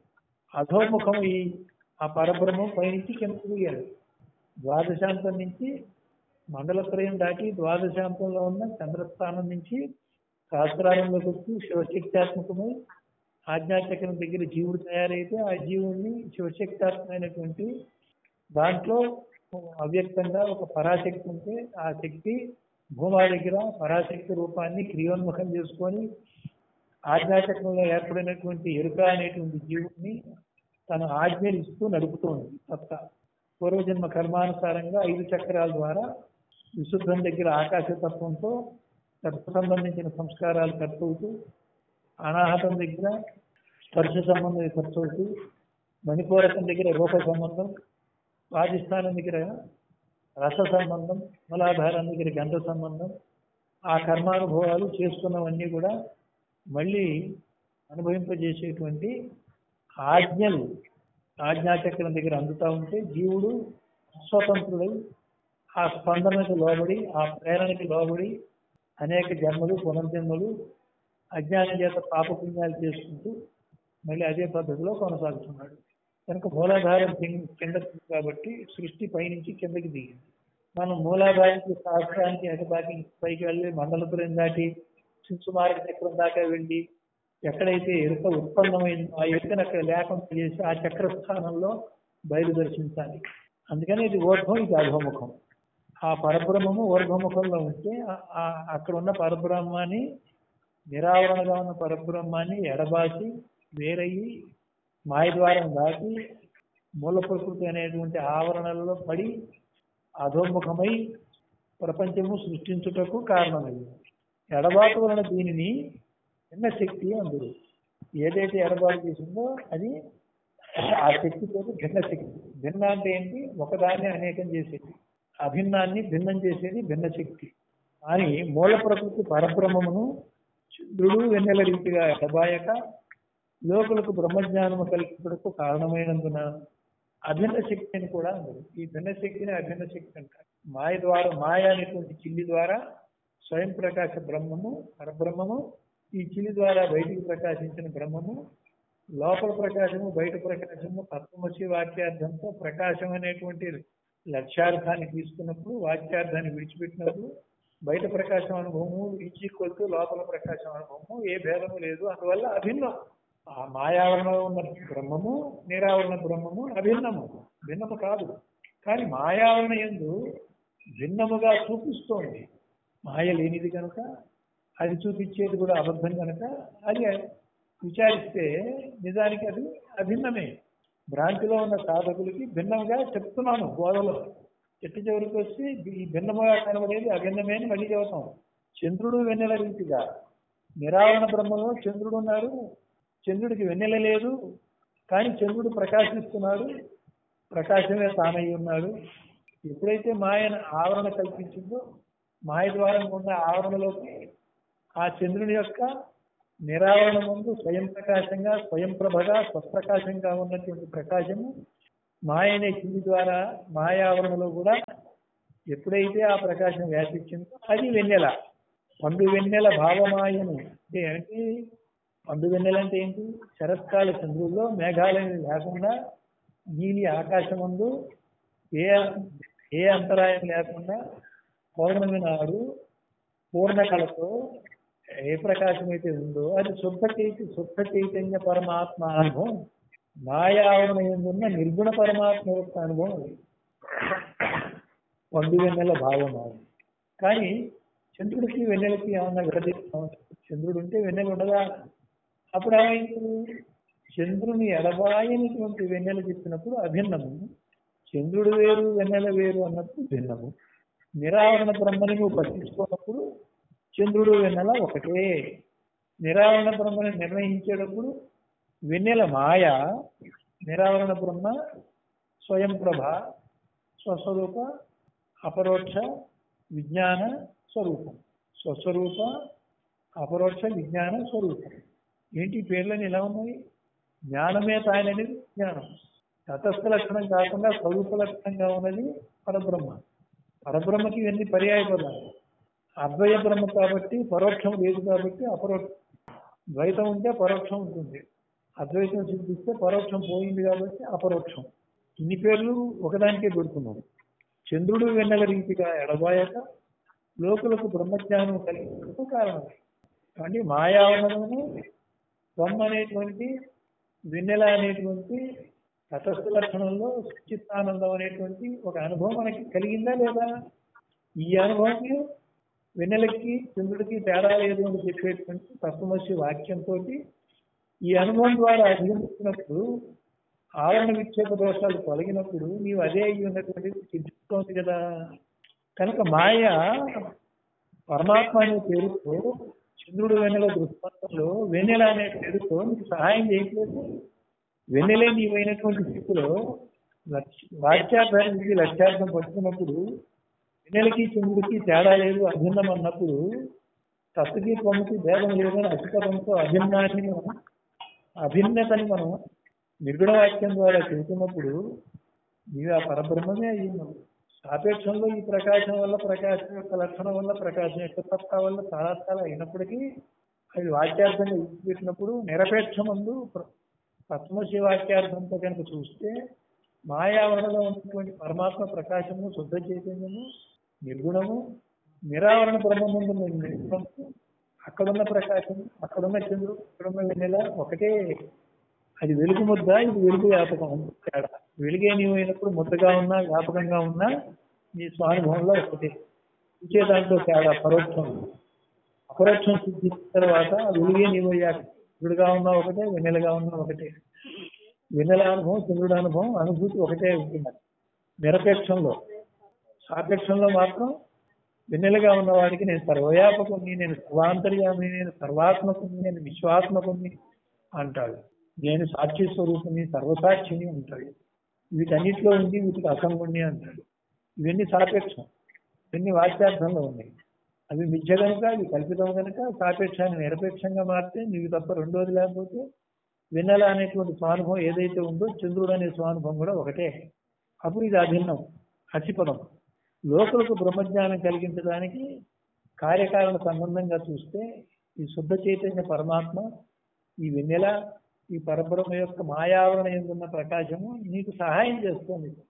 [SPEAKER 1] అధోముఖం ఈ ఆ పరబ్రహ్మం పైనుంచి కిందకు దిగాడు ద్వాదశాంతం నుంచి మండలత్రయం దాటి ద్వాదశాంతంలో ఉన్న చంద్రస్థానం నుంచి సహస్రారంలోకి వచ్చి శివశక్త్యాత్మకమై ఆజ్ఞాచక్రం దగ్గర జీవుడు తయారైతే ఆ జీవుడిని శివశక్తాత్మైనటువంటి దాంట్లో అవ్యక్తంగా ఒక పరాశక్తి ఉంటే ఆ శక్తి భూమా దగ్గర పరాశక్తి రూపాన్ని క్రియోన్ముఖం చేసుకొని ఆజ్ఞాచక్రంలో ఏర్పడినటువంటి ఎరుక అనేటువంటి జీవుడిని తన ఆజ్ఞలు ఇస్తూ నడుపుతోంది సత్త పూర్వజన్మ కర్మానుసారంగా ఐదు చక్రాల ద్వారా విశుద్ధం దగ్గర ఆకాశ తత్వంతో తత్వ సంబంధించిన సంస్కారాలు ఖర్చవుతూ అనాహతం దగ్గర స్పర్శ సంబంధం ఖర్చవుతూ మణిపూరకం దగ్గర రూప సంబంధం స్వాధిష్టానం దగ్గర రస సంబంధం మూలాధారం దగ్గర గంధ సంబంధం ఆ కర్మానుభవాలు చేసుకున్నవన్నీ కూడా మళ్ళీ అనుభవింపజేసేటువంటి ఆజ్ఞలు ఆజ్ఞాచక్రం దగ్గర అందుతా ఉంటే జీవుడు స్వతంత్రుడై ఆ స్పందనకు లోబడి ఆ ప్రేరణకి లోబడి అనేక జన్మలు పునర్జన్మలు అజ్ఞానం చేత పాపపుణ్యాలు చేసుకుంటూ మళ్ళీ అదే పద్ధతిలో కొనసాగుతున్నాడు కనుక మూలాధారం కింద కింద కాబట్టి సృష్టి పైనుంచి కిందకి దిగింది మనం మూలాధారానికి శాస్త్రానికి ఎగదాకి పైకి వెళ్ళి మండలపురం దాటి సింసుమార్గ చక్రం దాకా వెళ్ళి ఎక్కడైతే ఎరుక ఉత్పన్నమైందో ఆ ఎరుకను అక్కడ లేకుండా చేసి ఆ చక్ర స్థానంలో బయలుదర్శించాలి అందుకని ఇది ఊర్ధ్వం ఇది అధోముఖం ఆ పరబ్రహ్మము ఊర్ధ్వముఖంలో ఉంటే ఆ- ఆ- అక్కడ ఉన్న పరబ్రహ్మాన్ని నిరావరణగా ఉన్న పరబ్రహ్మాన్ని ఎడబాసి వేరయ్యి మాయ ద్వారం దాటి మూల ప్రకృతి అనేటువంటి ఆవరణలలో పడి అధోముఖమై ప్రపంచము సృష్టించుటకు కారణమైంది ఎడబాటు వలన దీనిని చిన్న శక్తి అందురు ఏదైతే ఎడబాటు చేసిందో అది ఆ శక్తితో భిన్న శక్తి భిన్న అంటే ఏంటి ఒకదాన్ని అనేకం చేసేది అభిన్నాన్ని భిన్నం చేసేది భిన్న శక్తి కానీ మూల ప్రకృతి పరబ్రహ్మమును చంద్రుడు వెన్నెల రీతిగా ఎడబాయక లోకులకు బ్రహ్మజ్ఞానము కల్పించడానికి కారణమైనందున అభిన్న శక్తి అని కూడా అందరు ఈ భిన్న శక్తిని అభిన్న శక్తి అంటారు మాయ ద్వారా మాయ అనేటువంటి చిల్లి ద్వారా స్వయం ప్రకాశ బ్రహ్మము పరబ్రహ్మము ఈ చిల్లి ద్వారా బయటికి ప్రకాశించిన బ్రహ్మము లోపల ప్రకాశము బయట ప్రకాశము తత్వమసి వాక్యార్థంతో ప్రకాశం అనేటువంటి లక్ష్యార్థాన్ని తీసుకున్నప్పుడు వాక్యార్థాన్ని విడిచిపెట్టినప్పుడు బయట ప్రకాశం అనుభవము ఈజ్ ఈక్వల్ టు లోపల ప్రకాశం అనుభవము ఏ భేదము లేదు అందువల్ల అభిన్నం ఆ మాయావరణలో ఉన్న బ్రహ్మము నిరావరణ బ్రహ్మము అభిన్నము భిన్నము కాదు కానీ మాయావరణ ఎందు భిన్నముగా చూపిస్తోంది మాయ లేనిది కనుక అది చూపించేది కూడా అబద్ధం కనుక అది విచారిస్తే నిజానికి అది అభిన్నమే భ్రాంతిలో ఉన్న సాధకులకి భిన్నంగా చెప్తున్నాను బోధలో చెట్టు చివరికి వచ్చి ఈ భిన్నముగా కనబడేది అభిన్నమే అని మళ్ళీ చెబుతాం చంద్రుడు వెన్నెల రీతిగా నిరావరణ బ్రహ్మలో చంద్రుడు ఉన్నాడు చంద్రుడికి వెన్నెల లేదు కానీ చంద్రుడు ప్రకాశిస్తున్నాడు ప్రకాశమే తానై ఉన్నాడు ఎప్పుడైతే మాయన ఆవరణ కల్పించిందో మాయ ద్వారా ఉన్న ఆవరణలోకి ఆ చంద్రుని యొక్క నిరావరణ ముందు స్వయం ప్రకాశంగా స్వయం ప్రభగా స్వప్రకాశంగా ఉన్నటువంటి ప్రకాశము మాయ అనే కింది ద్వారా మాయావరణలో కూడా ఎప్పుడైతే ఆ ప్రకాశం వ్యాపించిందో అది వెన్నెల పండు వెన్నెల భావమాయను అంటే ఏంటి పండు వెన్నెల అంటే ఏంటి శరత్కాల చంద్రుల్లో మేఘాలని లేకుండా నీలి ఆకాశం ముందు ఏ ఏ అంతరాయం లేకుండా పౌర్ణమి నాడు పూర్ణ కళతో ఏ ప్రకాశం అయితే ఉందో అది శుద్ధ చైత శుద్ధ చైతన్య పరమాత్మ అనుభవం మాయావరణ ఎందున్న నిర్గుణ పరమాత్మ యొక్క అనుభవం అది. పండు వెన్నెల భావం అది కానీ చంద్రుడికి వెన్నెలకి ఏమన్నా విడదీస్తాం చంద్రుడు ఉంటే వెన్నెల ఉండదా అప్పుడు ఏమైంది చంద్రుని ఎడబాయనిటువంటి వెన్నెల చెప్పినప్పుడు అభిన్నము చంద్రుడు వేరు వెన్నెల వేరు అన్నప్పుడు భిన్నము నిరావరణ బ్రహ్మని నువ్వు పట్టించుకున్నప్పుడు చంద్రుడు వెన్నెల ఒకటే నిరావరణ బ్రహ్మని నిర్ణయించేటప్పుడు వెన్నెల మాయ నిరావరణ బ్రహ్మ స్వయం ప్రభ స్వస్వరూప అపరోక్ష విజ్ఞాన స్వరూపం స్వస్వరూప అపరోక్ష విజ్ఞాన స్వరూపం ఏంటి ఈ పేర్లని ఎలా ఉన్నాయి జ్ఞానమే తాననేది జ్ఞానం తటస్థ లక్షణం కాకుండా స్వరూప లక్షణంగా ఉన్నది పరబ్రహ్మ పరబ్రహ్మకి ఇవన్నీ పర్యాయ పదాలు అద్వయ బ్రహ్మ కాబట్టి పరోక్షం లేదు కాబట్టి అపరోక్షం ద్వైతం ఉంటే పరోక్షం ఉంటుంది అద్వైతం సిద్ధిస్తే పరోక్షం పోయింది కాబట్టి అపరోక్షం ఇన్ని పేర్లు ఒకదానికే పెడుతున్నాం చంద్రుడు వెన్నెల రీతిగా ఎడబాయక లోకులకు బ్రహ్మజ్ఞానం కలిగినందుకు కారణం కానీ మాయావరణము బ్రహ్మ అనేటువంటి వెన్నెల అనేటువంటి తటస్థ లక్షణంలో చిత్తానందం అనేటువంటి ఒక అనుభవం మనకి కలిగిందా లేదా ఈ అనుభవం వెన్నెలకి చంద్రుడికి తేడా లేదు అని చెప్పేటువంటి తత్వమసి వాక్యంతో ఈ అనుభవం ద్వారా అధిగమించినప్పుడు ఆవరణ విక్షేప దోషాలు తొలగినప్పుడు నీవు అదే అయి ఉన్నటువంటిది సిద్ధిస్తోంది కదా కనుక మాయ పరమాత్మ అనే పేరుతో చంద్రుడు వెన్నెల దృష్టాంతంలో వెన్నెల అనే పేరుతో నీకు సహాయం చేయట్లేదు వెన్నెలే నీవైనటువంటి స్థితిలో లక్ష్య వాక్యార్థానికి లక్ష్యార్థం పట్టుకున్నప్పుడు వెన్నెలకి చంద్రుడికి తేడా లేదు అభిన్నం అన్నప్పుడు తత్తుకి పొమ్మకి భేదం లేదని అధికరంతో అభిన్నాన్ని మనం అభిన్నతని మనం నిర్గుణ వాక్యం ద్వారా చెబుతున్నప్పుడు నీవు ఆ పరబ్రహ్మమే అయ్యింది సాపేక్షంలో ఈ ప్రకాశం వల్ల ప్రకాశం యొక్క లక్షణం వల్ల ప్రకాశం యొక్క సత్తా వల్ల తారాత్కాలు అయినప్పటికీ అవి వాక్యార్థంగా విడిచిపెట్టినప్పుడు నిరపేక్షమందు తత్వశి వాక్యార్థంతో కనుక చూస్తే మాయావరణలో ఉన్నటువంటి పరమాత్మ ప్రకాశము శుద్ధ చైతన్యము నిర్గుణము నిరావరణ బ్రహ్మముందు నిర్గుణము అక్కడున్న ప్రకాశం అక్కడున్న చంద్రుడు అక్కడున్న వెన్నెల ఒకటే అది వెలుగు ముద్ద ఇది వెలుగు వ్యాపకం తేడా వెలుగే నీవు అయినప్పుడు ముద్దగా ఉన్నా వ్యాపకంగా ఉన్నా నీ స్వానుభవంలో ఒకటే ఇచ్చే దాంట్లో తేడా పరోక్షం అపరోక్షం సిద్ధించిన తర్వాత వెలుగే నీవు అయ్యాక చంద్రుడుగా ఉన్నా ఒకటే వెన్నెలగా ఉన్నా ఒకటే వెన్నెల అనుభవం చంద్రుడు అనుభవం అనుభూతి ఒకటే ఉంటుంది నిరపేక్షంలో సాపేక్షంలో మాత్రం వెన్నెలగా ఉన్నవాడికి నేను సర్వవ్యాపకుని నేను సర్వాంతర్యామి నేను సర్వాత్మకుని నేను విశ్వాత్మకుని అంటాడు నేను సాక్షి స్వరూపుని సర్వసాక్షిని అంటాడు వీటన్నిటిలో ఉంది వీటికి అసంగుణ్ణి అంటాడు ఇవన్నీ సాపేక్షం ఇవన్నీ వాక్యార్థంలో ఉన్నాయి అవి మిథ్య కనుక అవి కల్పితం కనుక సాపేక్షాన్ని నిరపేక్షంగా మారితే నీకు తప్ప రెండోది లేకపోతే వెన్నెల అనేటువంటి స్వానుభవం ఏదైతే ఉందో చంద్రుడు అనే స్వానుభవం కూడా ఒకటే అప్పుడు ఇది అభిన్నం అతిపదం లోకులకు బ్రహ్మజ్ఞానం కలిగించడానికి కార్యకారణ సంబంధంగా చూస్తే ఈ శుద్ధ చైతన్య పరమాత్మ ఈ వెన్నెల ఈ పరబ్రహ్మ యొక్క మాయావరణ ఎందున్న ప్రకాశము నీకు సహాయం చేస్తుంది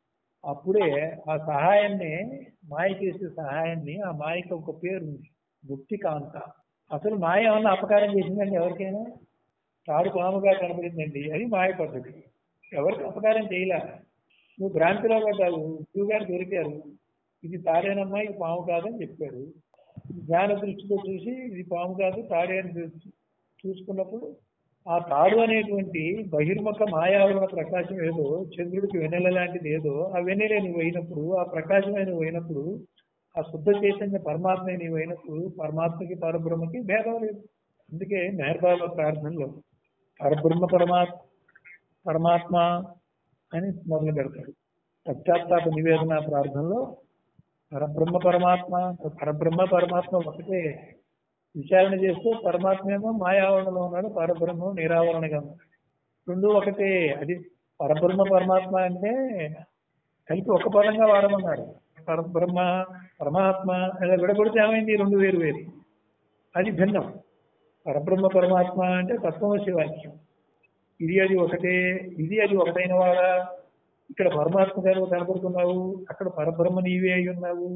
[SPEAKER 1] అప్పుడే ఆ సహాయాన్ని మాయ చేసే సహాయాన్ని ఆ మాయకి ఒక పేరు ఉంది ముక్తి కాంత అసలు మాయ ఏమన్నా అపకారం చేసిందండి ఎవరికైనా తాడు పాముగా కనబడిందండి అది మాయ పద్ధతి ఎవరికి అపకారం చేయలే నువ్వు భ్రాంతిలో పడ్డావు గురువు గారు దొరికారు ఇది తాడేనమ్మా ఇది పాము కాదని చెప్పారు జ్ఞాన దృష్టితో చూసి ఇది పాము కాదు తాడే అని చూ- చూసుకున్నప్పుడు ఆ తాడు అనేటువంటి బహిర్ముఖ మాయావరణ ప్రకాశం ఏదో చంద్రుడికి వెన్నెల లాంటిది ఏదో ఆ వెన్నెలే నువ్వు అయినప్పుడు ఆ ప్రకాశమే నువ్వు అయినప్పుడు ఆ శుద్ధ చైతన్య పరమాత్మే నీవు అయినప్పుడు పరమాత్మకి పరబ్రహ్మకి భేదం లేదు అందుకే మెహర్బాబా ప్రార్థనలో పరబ్రహ్మ పరమాత్మ పరమాత్మ అని మొదలు పెడతాడు పశ్చాత్తాప నివేదన ప్రార్థనలో పరబ్రహ్మ పరమాత్మ పరబ్రహ్మ పరమాత్మ ఒకటే విచారణ చేస్తే పరమాత్మ ఏమో మాయావరణలో ఉన్నాడు పరబ్రహ్మ నిరావరణగా ఉన్నాడు రెండు ఒకటే అది పరబ్రహ్మ పరమాత్మ అంటే కలిపి ఒక పదంగా వాడమన్నాడు పరబ్రహ్మ పరమాత్మ అలా విడగొడితే ఏమైంది ఈ రెండు వేరు వేరు అది భిన్నం పరబ్రహ్మ పరమాత్మ అంటే తత్వమసి వాక్యం ఇది అది ఒకటే ఇది అది ఒకటైన వాడా ఇక్కడ పరమాత్మ గారు కనపడుతున్నావు అక్కడ పరబ్రహ్మ నీవే అయి ఉన్నావు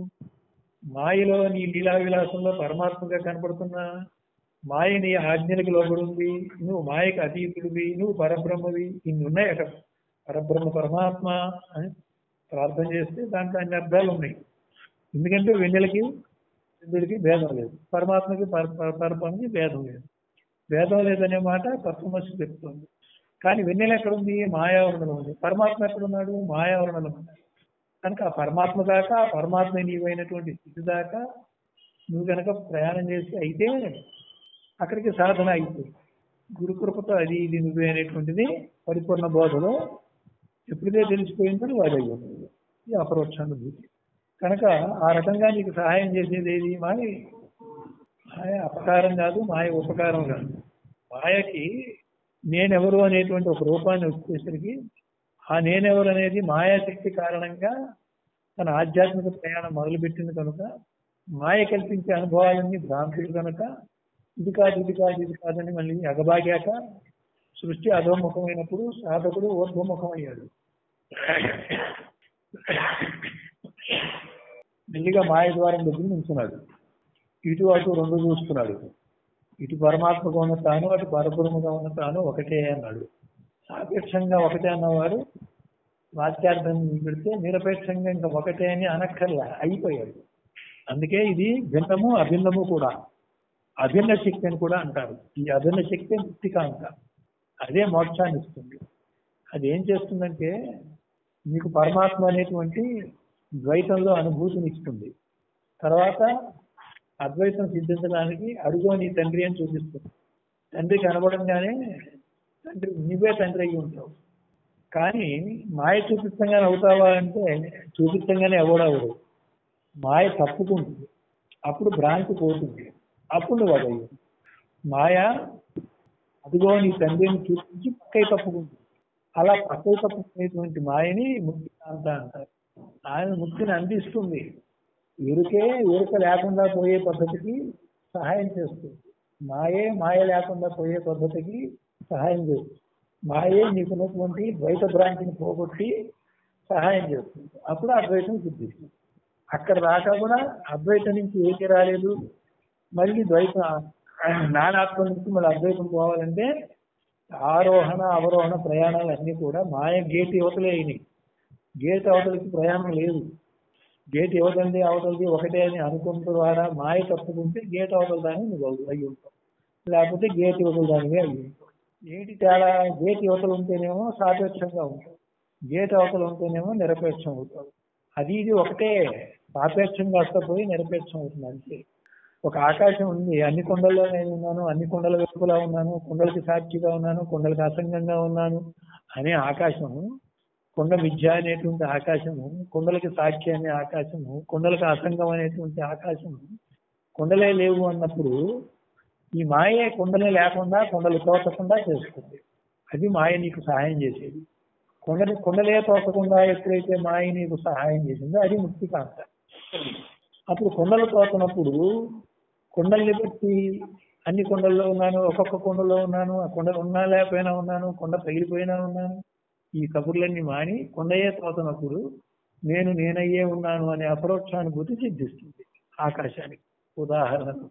[SPEAKER 1] మాయలో నీ లీలా విలాసంలో పరమాత్మగా కనపడుతున్నా మాయ నీ ఆజ్ఞలకు లోబడింది నువ్వు మాయకు అతీతుడివి నువ్వు పరబ్రహ్మవి ఇన్ని ఉన్నాయి అక్కడ పరబ్రహ్మ పరమాత్మ అని ప్రార్థన చేస్తే దాంట్లో అన్ని అర్థాలు ఉన్నాయి ఎందుకంటే వెన్నెలకి చంద్రుడికి భేదం లేదు పరమాత్మకి పర- పర- పరబ్రహ్మకి భేదం లేదు భేదం లేదనే మాట తత్వమసి చెప్తుంది కానీ వెన్నెల ఎక్కడుంది మాయావరణలో ఉంది పరమాత్మ ఎక్కడున్నాడు మాయావరణలో ఉన్నాడు కనుక ఆ పరమాత్మ దాకా ఆ పరమాత్మ నీవైనటువంటి స్థితి దాకా నువ్వు కనుక ప్రయాణం చేసి అయితే అక్కడికి సాధన అయిపోయింది గురుకృపతో అది ఇది నువ్వే అనేటువంటిది పరిపూర్ణ బోధలో ఎప్పుడైతే తెలిసిపోయిందో నువ్వు అది అయ్యి ఉంటుంది ఇది అపరోక్షానుభూతి కనుక ఆ రకంగా నీకు సహాయం చేసేది ఏది మాయ మాయ అపకారం కాదు మాయ ఉపకారం కాదు మాయకి నేనెవరు అనేటువంటి ఒక రూపాన్ని వచ్చేసరికి ఆ నేనెవరు అనేది మాయాశక్తి కారణంగా తన ఆధ్యాత్మిక ప్రయాణం మొదలుపెట్టింది కనుక మాయ కల్పించే అనుభవాలన్నీ భ్రాంతులు కనుక ఇది కాదు ఇది కాదు ఇది కాదని మళ్ళీ ఎగబాగాక సృష్టి అధోముఖమైనప్పుడు సాధకుడు ఊర్ధ్వముఖం అయ్యాడు మెల్లిగా మాయ ద్వారం దగ్గర నిల్చున్నాడు ఇటు అటు రెండు చూస్తున్నాడు ఇటు పరమాత్మగా ఉన్న తాను అటు పరబ్రహ్మగా ఉన్న తాను ఒకటే అన్నాడు సాపేక్షంగా ఒకటే అన్నవాడు వాక్యార్థం పెడితే నిరపేక్షంగా ఇంకా ఒకటే అని అనక్కర్లా అయిపోయాడు అందుకే ఇది భిన్నము అభిన్నము కూడా అభిన్న శక్తి అని కూడా అంటారు ఈ అభిన్న శక్తి ముక్తికాంత అదే మోక్షాన్ని ఇస్తుంది అది ఏం చేస్తుందంటే మీకు పరమాత్మ అనేటువంటి ద్వైతంలో అనుభూతిని ఇస్తుంది తర్వాత అద్వైతం సిద్ధించడానికి అడుగో నీ తండ్రి అని చూపిస్తుంది తండ్రి కనబడంగానే తండ్రి నువ్వే తండ్రి అయ్యి ఉంటావు కానీ మాయ చూపిస్తంగానే అవుతావా అంటే చూపిస్తంగానే ఎవడవడు మాయ తప్పుకుంటుంది అప్పుడు భ్రాంతి పోతుంది అప్పుడు నువ్వు అదయ్యి మాయ అదిగో నీ తండ్రిని చూపించి పక్కై తప్పుకుంటుంది అలా పక్కై తప్పుకునేటువంటి మాయని ముక్తి కాంత అంటారు ఆయన ముక్తిని అందిస్తుంది ఎరుకే ఎరుక లేకుండా పోయే పద్ధతికి సహాయం చేస్తుంది మాయే మాయ లేకుండా పోయే పద్ధతికి సహాయం చేస్తుంది మాయే నీకున్నటువంటి ద్వైత భ్రాంతిని పోగొట్టి సహాయం చేస్తుంది అప్పుడు అద్వైతం సిద్ధిస్తుంది అక్కడ దాకా కూడా అద్వైతం నుంచి ఏది రాలేదు మళ్ళీ ద్వైతం నానాత్మ నుంచి మళ్ళీ అద్వైతం పోవాలంటే ఆరోహణ అవరోహణ ప్రయాణాలు అన్నీ కూడా మాయ గేట్ యువతలే అయినాయి గేట్ అవతలకి ప్రయాణం లేదు గేట్ యువతలది అవతలది ఒకటే అని అనుకున్న ద్వారా మాయ తప్పుకుంటే గేట్ అవతల దాన్ని నువ్వు అయి ఉంటావు లేకపోతే గేట్ యువతల దానివే అయ్యి ఉంటావు ఏంటి తేడా గేట్ యువతలు ఉంటేనేమో సాపేక్షంగా ఉంటావు గేట్ అవతలు ఉంటేనేమో నిరపేక్షం అవుతావు అది ఇది ఒకటే సాపేక్షంగా వస్తపోయి నిరపేక్షం అవుతుంది అంతే ఒక ఆకాశం ఉంది అన్ని కొండల్లో నేను ఉన్నాను అన్ని కొండల వెలుపులా ఉన్నాను కొండలకి సాక్షిగా ఉన్నాను కొండలకి అసంగంగా ఉన్నాను అనే ఆకాశము కొండ విద్య అనేటువంటి ఆకాశము కొండలకి సాక్షి అనే ఆకాశము కొండలకు అసంగం అనేటువంటి ఆకాశము కొండలే లేవు అన్నప్పుడు ఈ మాయే కొండలే లేకుండా కొండలు తోచకుండా చేస్తుంది అది మాయ నీకు సహాయం చేసేది కొండని కొండలే తోచకుండా ఎప్పుడైతే మాయ నీకు సహాయం చేసిందో అది ముక్తి కాంత అప్పుడు కొండలు తోచినప్పుడు కొండల్ని బట్టి అన్ని కొండల్లో ఉన్నాను ఒక్కొక్క కొండలో ఉన్నాను ఆ కొండలు ఉన్నా లేకపోయినా ఉన్నాను కొండ పగిలిపోయినా ఉన్నాను ఈ కబుర్లన్నీ మాని కొండయే తోచినప్పుడు నేను నేనయ్యే ఉన్నాను అనే అపరోక్షానుభూతి సిద్ధిస్తుంది ఆకాశానికి ఉదాహరణకు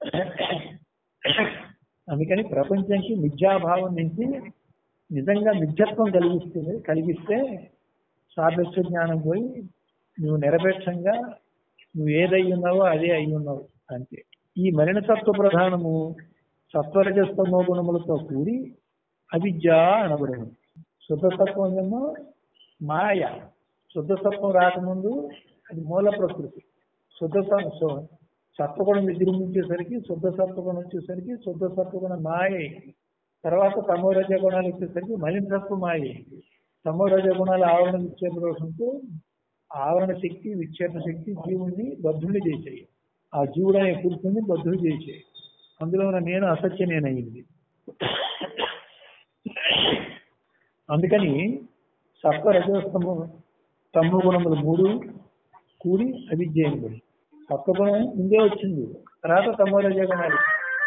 [SPEAKER 1] అందుకని ప్రపంచంకి మిథ్యాభావం నుంచి నిజంగా మిథ్యత్వం కలిగిస్తుంది కలిగిస్తే సాదృశ్య జ్ఞానం పోయి నువ్వు నిరపేక్షంగా నువ్వు ఏదై ఉన్నావో అదే అయి ఉన్నావు అంతే ఈ మలిన సత్వ ప్రధానము సత్వరజస్తమో గుణములతో కూడి అవిద్య అనబడను శుద్ధసత్వం ఏమో మాయ శుద్ధసత్వం రాకముందు అది మూల ప్రకృతి శుద్ధ స- సో- సత్వగుణం విజృంభించేసరికి శుద్ధ సత్వగుణం వచ్చేసరికి శుద్ధ సత్వగుణం మాయ అయింది. తర్వాత తమో రజ గుణాలు వచ్చేసరికి మలిన సత్వ మాయ అయింది. తమో రజ గుణాలు ఆవరణ విక్షేప దోషంతో ఆవరణ శక్తి విక్షేప శక్తి జీవుణ్ణి బద్ధుల్ని చేసాయి ఆ జీవుడు అనే పురుషుని బద్ధుడు చేసాయి అందులో ఉన్న నేను అసత్య నేనయ్యింది అందుకని సత్వ రజోస్తము తమ్ము గుణములు మూడు కూడి అవిద్య అయినది సత్వగుణం ముందే వచ్చింది తర్వాత తమో రజ గుణాలు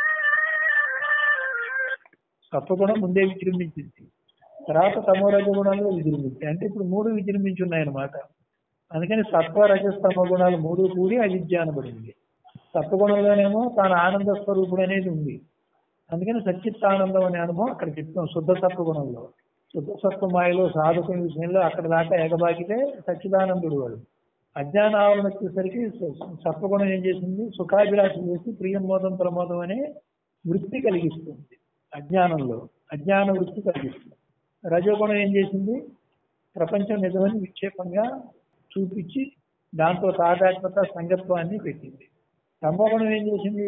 [SPEAKER 1] సత్వగుణం ముందే విజృంభించింది తర్వాత తమో రజ గుణాలు విజృంభించాయి అంటే ఇప్పుడు మూడు విజృంభించి ఉన్నాయన్నమాట అందుకని సత్వ రజస్తమ గుణాలు మూడు కూడి అవిద్య అనబడింది సత్వగుణంలోనేమో తాను ఆనంద స్వరూపుడు అనేది ఉంది అందుకని సచ్చిత్తానందం అనే అనుభవం అక్కడ చెప్తాం శుద్ధ సత్వగుణంలో శుద్ధ సత్వ మాయలో సాధకుని విషయంలో అక్కడ దాకా ఎగబాకితే సచ్చిదానందుడు వాడు అజ్ఞాన ఆవరణ వచ్చేసరికి స- సత్వగుణం ఏం చేసింది సుఖాభిలాష చేసి ప్రియం ప్రమోదం అనే వృత్తి కలిగిస్తుంది అజ్ఞానంలో అజ్ఞాన వృత్తి కలిగిస్తుంది రజోగుణం ఏం చేసింది ప్రపంచం నిజమని విక్షేపంగా చూపించి దాంతో తాదాత్మత సంగత్వాన్ని పెట్టింది తమోగుణం ఏం చేసింది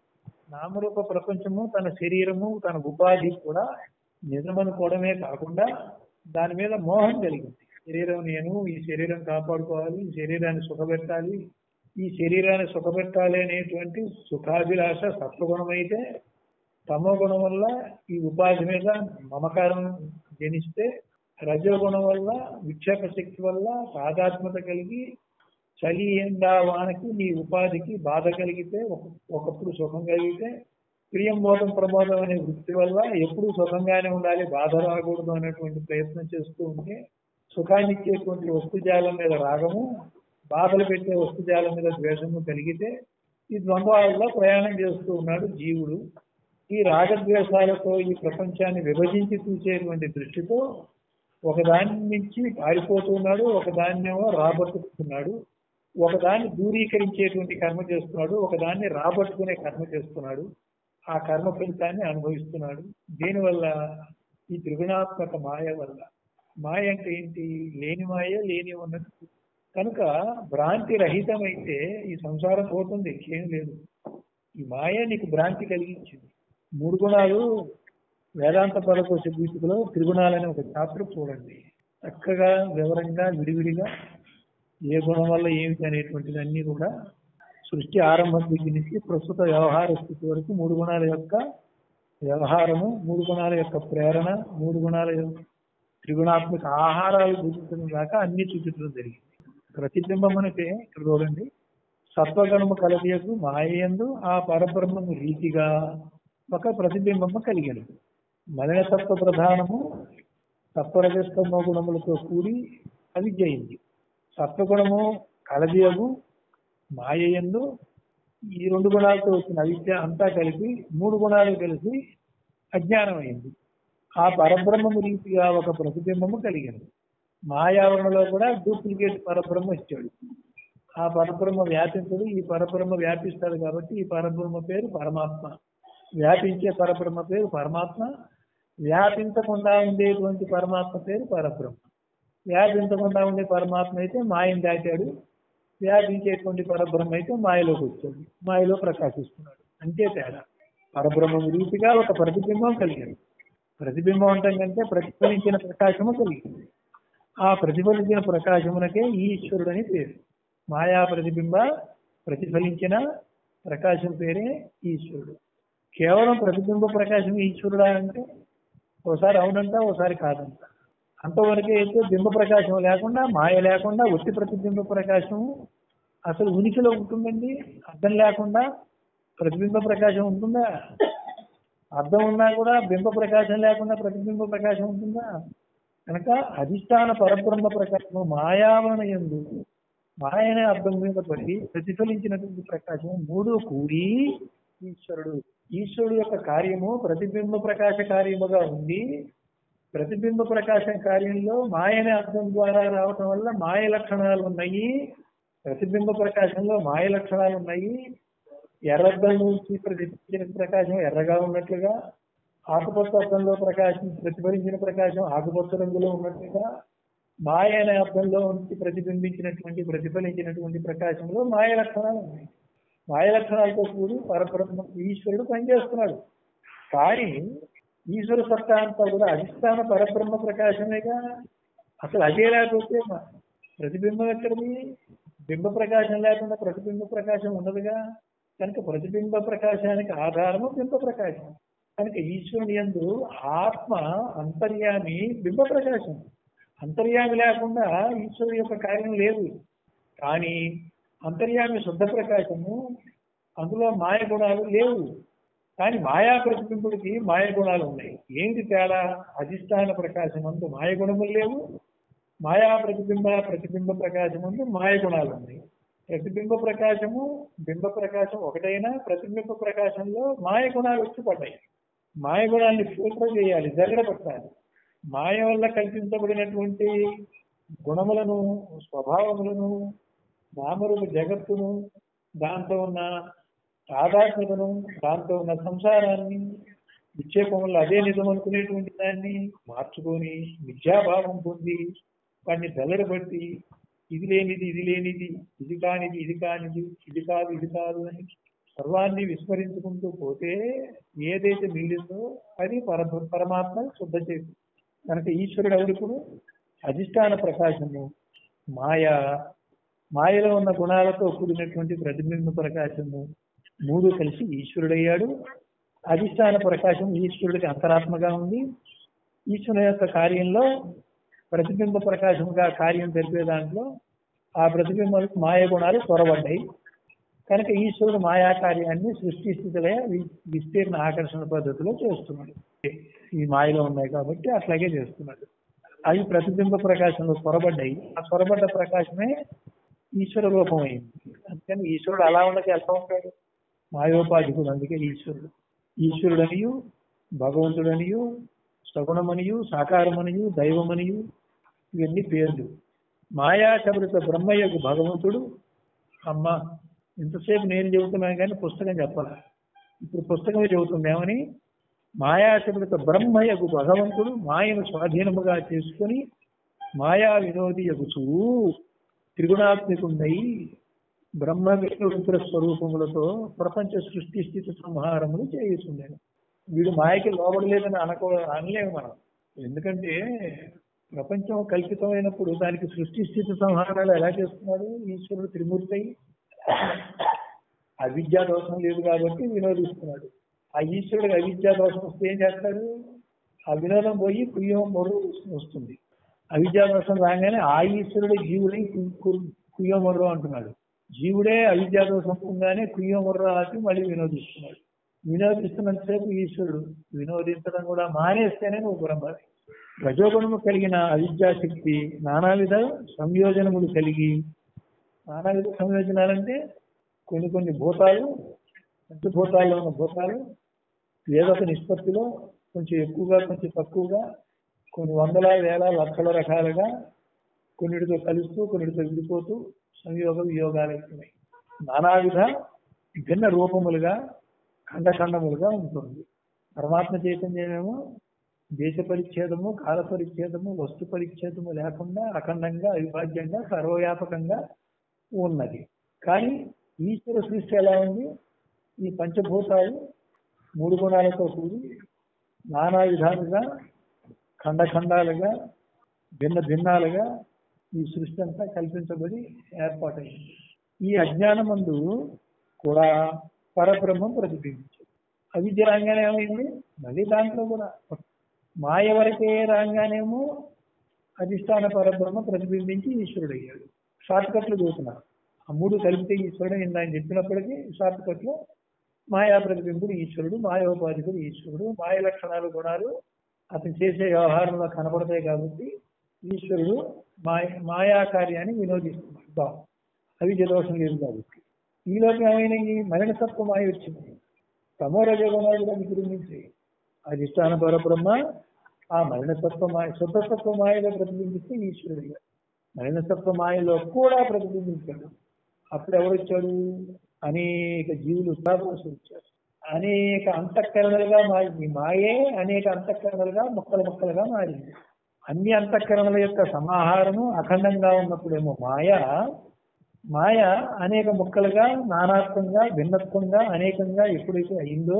[SPEAKER 1] నామరూప ప్రపంచము తన శరీరము తన ఉపాధి కూడా నిజమనుకోవడమే కాకుండా దాని మీద మోహం కలిగింది శరీరం నేను ఈ శరీరం కాపాడుకోవాలి ఈ శరీరాన్ని సుఖపెట్టాలి ఈ శరీరాన్ని సుఖపెట్టాలి అనేటువంటి సుఖాభిలాష సత్వగుణం అయితే తమో గుణం వల్ల ఈ ఉపాధి మీద మమకారం జనిస్తే రజోగుణం వల్ల విక్షేప శక్తి వల్ల సాధాత్మత కలిగి చలి ఎండా వానకి నీ ఉపాధికి బాధ కలిగితే ఒక- ఒకప్పుడు సుఖం కలిగితే ప్రియం బోధం ప్రమోదం అనే వృత్తి వల్ల ఎప్పుడు సుఖంగానే ఉండాలి బాధ రాకూడదు అనేటువంటి ప్రయత్నం చేస్తూ ఉంటే సుఖాన్ని ఇచ్చేటువంటి వస్తుజాలం మీద రాగము బాధలు పెట్టే వస్తుజాలం మీద ద్వేషము కలిగితే ఈ ద్వంద్వాలలో ప్రయాణం చేస్తూ ఉన్నాడు జీవుడు ఈ రాగద్వేషాలతో ఈ ప్రపంచాన్ని విభజించి చూసేటువంటి దృష్టితో ఒకదాని నుంచి పారిపోతున్నాడు ఒకదాన్నేమో రాబట్టుకున్నాడు ఒకదాన్ని దూరీకరించేటువంటి కర్మ చేస్తున్నాడు ఒకదాన్ని రాబట్టుకునే కర్మ చేస్తున్నాడు ఆ కర్మ ఫలితాన్ని అనుభవిస్తున్నాడు దీనివల్ల ఈ త్రిగుణాత్మక మాయ వల్ల మాయ అంటే ఏంటి లేని మాయ లేని ఉన్నది కనుక భ్రాంతి రహితమైతే ఈ సంసారం పోతుంది ఏం లేదు ఈ మాయ నీకు భ్రాంతి కలిగించింది మూడు గుణాలు వేదాంత పరకోశ గీతికలో త్రిగుణాలని ఒక చాప్టర్ చూడండి చక్కగా వివరంగా విడివిడిగా ఏ గుణం వల్ల ఏమిటి అనేటువంటిది అన్ని కూడా సృష్టి ఆరంభం దగ్గర నుంచి ప్రస్తుత వ్యవహార స్థితి వరకు మూడు గుణాల యొక్క వ్యవహారము మూడు గుణాల యొక్క ప్రేరణ మూడు గుణాల యొక్క త్రిగుణాత్మక ఆహారాలు చూపించడం దాకా అన్ని చూపించడం జరిగింది ప్రతిబింబం అంటే ఇక్కడ చూడండి సత్వగణము కలదియకు మాయందు ఆ పరబ్రహ్మము రీతిగా ఒక ప్రతిబింబము కలిగినది మలిన సత్వ ప్రధానము సత్వరజస్తమ గుణములతో కూడి అవిద్య అయింది సత్వగుణము కలదియగు మాయయందు ఈ రెండు గుణాలతో వచ్చిన అవిద్య అంతా కలిపి మూడు గుణాలు కలిసి అజ్ఞానం అయింది ఆ పరబ్రహ్మము రీతిగా ఒక ప్రతిబింబము కలిగింది మాయావరణలో కూడా డూప్లికేట్ పరబ్రహ్మ ఇచ్చాడు ఆ పరబ్రహ్మ వ్యాపించడు ఈ పరబ్రహ్మ వ్యాపిస్తాడు కాబట్టి ఈ పరబ్రహ్మ పేరు పరమాత్మ వ్యాపించే పరబ్రహ్మ పేరు పరమాత్మ వ్యాపించకుండా ఉండేటువంటి పరమాత్మ పేరు పరబ్రహ్మ వ్యాపించకుండా ఉండే పరమాత్మ అయితే మాయం దాటాడు వ్యాపించేటువంటి పరబ్రహ్మ అయితే మాయలోకి వచ్చాడు మాయలో ప్రకాశిస్తున్నాడు అంతే తేడా పరబ్రహ్మం రీతిగా ఒక ప్రతిబింబం కలిగింది ప్రతిబింబం అంటాం కంటే ప్రతిఫలించిన ప్రకాశము కలిగింది ఆ ప్రతిఫలించిన ప్రకాశమునకే ఈశ్వరుడు అని పేరు మాయా ప్రతిబింబ ప్రతిఫలించిన ప్రకాశం పేరే ఈశ్వరుడు కేవలం ప్రతిబింబ ప్రకాశం ఈశ్వరుడా అంటే ఒకసారి అవునంట ఒకసారి కాదంట అంతవరకే అయితే బింబ ప్రకాశం లేకుండా మాయ లేకుండా ఒట్టి ప్రతిబింబ ప్రకాశం అసలు ఉనికిలో ఉంటుందండి అర్థం లేకుండా ప్రతిబింబ ప్రకాశం ఉంటుందా అర్థం ఉన్నా కూడా బింబ ప్రకాశం లేకుండా ప్రతిబింబ ప్రకాశం ఉంటుందా కనుక అధిష్టాన పరబ్రహ్మ ప్రకాశము మాయావరణ ఎందు మాయ అనే అర్థం మీద పడి ప్రతిఫలించినటువంటి ప్రకాశం మూడు కూడి ఈశ్వరుడు ఈశ్వరుడు యొక్క కార్యము ప్రతిబింబ ప్రకాశ కార్యముగా ఉంది ప్రతిబింబ ప్రకాశం కార్యంలో మాయ అనే అర్థం ద్వారా రావటం వల్ల మాయ లక్షణాలు ఉన్నాయి ప్రతిబింబ ప్రకాశంలో మాయ లక్షణాలు ఉన్నాయి ఎర్రద్దం నుంచి ప్రతిఫలించిన ప్రకాశం ఎర్రగా ఉన్నట్లుగా ఆకుపచ్చ అర్థంలో ప్రకాశం ప్రతిఫలించిన ప్రకాశం ఆకుపచ్చ రంగులో ఉన్నట్లుగా మాయ అనే అర్థంలో ఉంచి ప్రతిబింబించినటువంటి ప్రతిఫలించినటువంటి ప్రకాశంలో మాయ లక్షణాలు ఉన్నాయి మాయ లక్షణాలతో కూడి పరబ్రహ్మ ఈశ్వరుడు పనిచేస్తున్నాడు కానీ ఈశ్వర సత్తా అంతా కూడా అధిష్టాన పరబ్రహ్మ ప్రకాశమేగా అసలు అదే లేకపోతే మ- ప్రతిబింబం ఎక్కడిది బింబ ప్రకాశం లేకుండా ప్రతిబింబ ప్రకాశం ఉండదుగా కనుక ప్రతిబింబ ప్రకాశానికి ఆధారము బింబ ప్రకాశం కనుక ఈశ్వరుని యందు ఆత్మ అంతర్యామి బింబ ప్రకాశం అంతర్యామి లేకుండా ఈశ్వరుడు యొక్క కార్యం లేదు కానీ అంతర్యామి శుద్ధ ప్రకాశము అందులో మాయ గుణాలు లేవు కానీ మాయా ప్రతిబింబుడికి మాయ గుణాలు ఉన్నాయి ఏంటి తేడా అధిష్టాన ప్రకాశం అందు మాయ గుణములు లేవు మాయా ప్రతిబింబ ప్రతిబింబ ప్రకాశం అందు మాయ గుణాలు ఉన్నాయి ప్రతిబింబ ప్రకాశము బింబ ప్రకాశం ఒకటైనా ప్రతిబింబ ప్రకాశంలో మాయ గుణాలు వచ్చి పడ్డాయి మాయ గుణాన్ని ఫిల్టర్ చేయాలి జరగడపట్టాలి మాయ వల్ల కల్పించబడినటువంటి గుణములను స్వభావములను నామరూప జగత్తును దాంతో ఉన్న ఆధ్యాత్మికను దాంతో ఉన్న సంసారాన్ని విక్షేపం వల్ల అదే నిజం అనుకునేటువంటి దాన్ని మార్చుకొని విద్యాభావం పొంది వాడిని దెల్లడబట్టి ఇది లేనిది ఇది లేనిది ఇది కానిది ఇది కానిది ఇది కాదు ఇది కాదు అని సర్వాన్ని విస్మరించుకుంటూ పోతే ఏదైతే మిగిలిందో అది పర పరమాత్మ శుద్ధ చేసి కనుక ఈశ్వరుడు ఎవరిప్పుడు అధిష్టాన ప్రకాశము మాయ మాయలో ఉన్న గుణాలతో కూడినటువంటి ప్రతిబింబ ప్రకాశము మూడు కలిసి ఈశ్వరుడయ్యాడు అధిష్టాన ప్రకాశం ఈశ్వరుడికి అంతరాత్మగా ఉంది ఈశ్వరుని యొక్క కార్యంలో ప్రతిబింబ ప్రకాశముగా కార్యం జరిపే దాంట్లో ఆ ప్రతిబింబాలకు మాయ గుణాలు త్వరబడ్డాయి కనుక ఈశ్వరుడు మాయా కార్యాన్ని సృష్టి స్థితిలే వి- విస్తీర్ణ ఆకర్షణ పద్ధతిలో చేస్తున్నాడు ఈ మాయలో ఉన్నాయి కాబట్టి అట్లాగే చేస్తున్నాడు అవి ప్రతిబింబ ప్రకాశంలో త్వరబడ్డాయి ఆ త్వరబడ్డ ప్రకాశమే ఈశ్వర రూపమైంది అందుకని ఈశ్వరుడు అలా ఉండక ఎలా ఉంటాడు మాయోపాధికుడు అందుకే ఈశ్వరుడు ఈశ్వరుడనియు భగవంతుడనియు సగుణమనియు సాకారమనియు దైవమనియు ఇవన్నీ పేర్లు మాయా శబరిత బ్రహ్మయ్యకు భగవంతుడు అమ్మ ఇంతసేపు నేను చెబుతున్నాను కానీ పుస్తకం చెప్పాలి ఇప్పుడు పుస్తకమే చెబుతుందేమని మాయాశబరిత బ్రహ్మయ్యకు భగవంతుడు మాయను స్వాధీనముగా చేసుకుని మాయా వినోది యగుచూ త్రిగుణాత్మికుండై బ్రహ్మ విష్ణు రుద్ర స్వరూపములతో ప్రపంచ సృష్టి స్థితి సంహారములు చేయుచుండేది వీడు మాయకి లోబడలేదని అనుకో అనలేము మనం ఎందుకంటే ప్రపంచం కల్పితమైనప్పుడు దానికి సృష్టి స్థితి సంహారాలు ఎలా చేస్తున్నాడు ఈశ్వరుడు త్రిమూర్తి అయి అవిద్యా దోషం లేదు కాబట్టి వినోదిస్తున్నాడు ఆ ఈశ్వరుడికి అవిద్యా దోషం వస్తే ఏం చేస్తాడు ఆ వినోదం పోయి కుయ్యం మొర్రు వస్తుంది అవిద్యా దోషం రాగానే ఆ ఈశ్వరుడే జీవుడై కు- కు- కుయ్యం మొర్రు అంటున్నాడు జీవుడే అవిద్యా దోషం పొందగానే కుయ్యం మొర్ర ఆపి మళ్ళీ వినోదిస్తున్నాడు వినోదిస్తున్నంతసేపు ఈశ్వరుడు వినోదించడం కూడా మానేస్తేనే నువ్వు బ్రహ్మ రజోగుణము కలిగిన అవిద్యా శక్తి నానావిధ సంయోజనములు కలిగి నానావిధ సంయోజనాలంటే కొన్ని కొన్ని భూతాలు పంచభూతాల్లో ఉన్న భూతాలు ఏదో ఒక నిష్పత్తిలో కొంచెం ఎక్కువగా కొంచెం తక్కువగా కొన్ని వందల వేల లక్షల రకాలుగా కొన్నిటితో కలుస్తూ కొన్నిటితో విడిపోతూ సంయోగ వియోగాలు అవుతున్నాయి నానావిధ భిన్న రూపములుగా ఖండఖండములుగా ఉంటుంది పరమాత్మ చైతన్యమేమో దేశ పరిచ్ఛేదము కాల పరిచ్ఛేదము వస్తు పరిచ్ఛేదము లేకుండా అఖండంగా అవిభాజ్యంగా సర్వవ్యాపకంగా ఉన్నది కానీ ఈశ్వర సృష్టి ఎలా ఉంది ఈ పంచభూతాలు మూడు గుణాలతో కూడి నానా విధాలుగా ఖండఖండాలుగా భిన్న భిన్నాలుగా ఈ సృష్టి అంతా కల్పించబడి ఏర్పాటైంది ఈ అజ్ఞానమందు కూడా పరబ్రహ్మం ప్రతిబింబించింది అవిద్య రాగానే ఏమైంది మళ్ళీ దాంట్లో కూడా మాయ వరకే రాగానేమో అధిష్టాన పరబ్రహ్మ ప్రతిబింబించి ఈశ్వరుడు అయ్యాడు షార్ట్ కట్లు చూస్తున్నారు ఆ మూడు కలిపితే ఈశ్వరుడు ఇంత ఆయన చెప్పినప్పటికీ షార్ట్ కట్ లో మాయా ప్రతిబింబుడు ఈశ్వరుడు మాయోపాధికుడు ఈశ్వరుడు మాయ లక్షణాలు గుణాలు అతను చేసే వ్యవహారంలో కనపడతాయి కాబట్టి ఈశ్వరుడు మాయ మాయా కార్యాన్ని వినోదిస్తున్నాడు బాగు అవిద్య దోషం లేదు కాబట్టి ఈలోకి ఏమైనాయి మరణసత్వ మాయ వచ్చింది తమో రజగుణాలు కూడా విజృంభించి అధిష్టాన పరబ్రహ్మ ఆ మరణసత్వ మాయ శుద్ధసత్వ మాయలో ప్రతిబింబిస్తే ఈశ్వరుడిగా మరణసత్వ మాయలో కూడా ప్రతిబింబించాడు అప్పుడు ఎవరు వచ్చాడు అనేక జీవులు ఉత్సాహం వచ్చారు అనేక అంతఃకరణలుగా మారింది మాయే అనేక అంతఃకరణలుగా ముక్కలు ముక్కలుగా మారింది అన్ని అంతఃకరణల యొక్క సమాహారము అఖండంగా ఉన్నప్పుడేమో మాయ మాయ అనేక ముక్కలుగా నానాత్వంగా భిన్నత్వంగా అనేకంగా ఎప్పుడైతే అయిందో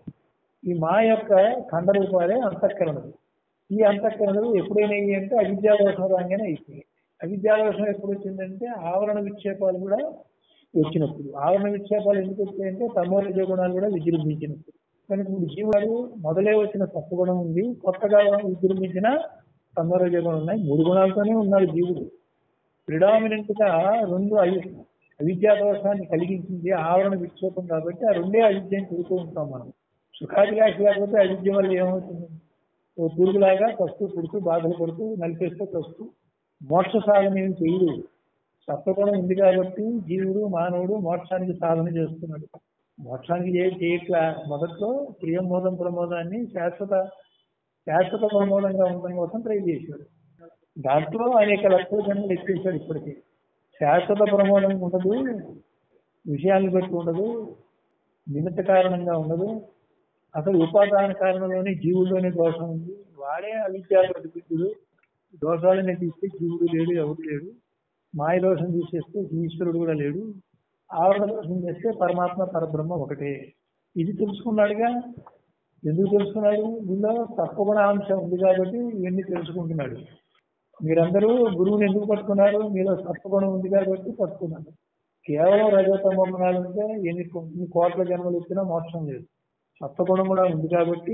[SPEAKER 1] ఈ మాయ యొక్క ఖండ రూపాలే అంతఃకరణలు ఈ అంతఃకరణలు ఎప్పుడైనా అంటే అవిద్యాదోషం రాగానే అయిపోయాయి అవిద్యాదోషం ఎప్పుడు వచ్చిందంటే ఆవరణ విక్షేపాలు కూడా వచ్చినప్పుడు ఆవరణ విక్షేపాలు ఎందుకు వచ్చాయంటే తమో రజో గుణాలు కూడా విజృంభించినప్పుడు కానీ ఇప్పుడు జీవుడు మొదలే వచ్చిన సత్వగుణం ఉంది కొత్తగా విజృంభించిన తమో రజో గుణం ఉన్నాయి మూడు గుణాలతోనే ఉన్నాడు జీవుడు ప్రిడామినెంట్ గా రెండు అవి అవిద్యా దోషాన్ని కలిగించింది ఆవరణ విక్షేపం కాబట్టి ఆ రెండే అవిద్యని చూస్తూ ఉంటాం మనం సుఖాభిలాష లేకపోతే అవిద్య వల్ల ఏమవుతుంది ఓ పురుగులాగా కస్తూ పుడుతూ బాధలు పడుతూ నలిపేస్తూ కస్తూ మోక్ష సాధన ఏం చేయడు సత్వగుణం ఉంది కాబట్టి జీవుడు మానవుడు మోక్షానికి సాధన చేస్తున్నాడు మోక్షానికి ఏ చేయట్లా మొదట్లో ప్రియంబోధం ప్రమోదాన్ని శాశ్వత శాశ్వత ప్రమోదంగా ఉండడం కోసం ట్రై చేశాడు దాంట్లో అనేక లక్షల జన్మలు ఎక్కేశాడు ఇప్పటికీ శాశ్వత ప్రమోదం ఉండదు విషయాన్ని బట్టి ఉండదు నిమిత్త కారణంగా ఉండదు అసలు ఉపాదాన కారణంలోనే జీవుల్లోనే దోషం ఉంది వాడే అవిద్యా ప్రతిబిద్ధుడు దోషాలని తీస్తే జీవుడు లేడు ఎవరు లేడు మాయ దోషం తీసేస్తే ఈశ్వరుడు కూడా లేడు ఆవరణ దోషం చేస్తే పరమాత్మ పరబ్రహ్మ ఒకటే ఇది తెలుసుకున్నాడుగా ఎందుకు తెలుసుకున్నాడు వీళ్ళలో తప్పగుణ అంశం ఉంది కాబట్టి ఇవన్నీ తెలుసుకుంటున్నాడు మీరందరూ గురువుని ఎందుకు పట్టుకున్నారు మీలో సత్వగుణం ఉంది కాబట్టి పట్టుకున్నారు కేవలం రజతమ గుణాలు ఉంటే ఎన్ని ఎన్ని కోట్ల జన్మలు ఇచ్చినా మోక్షం లేదు సత్వగుణం కూడా ఉంది కాబట్టి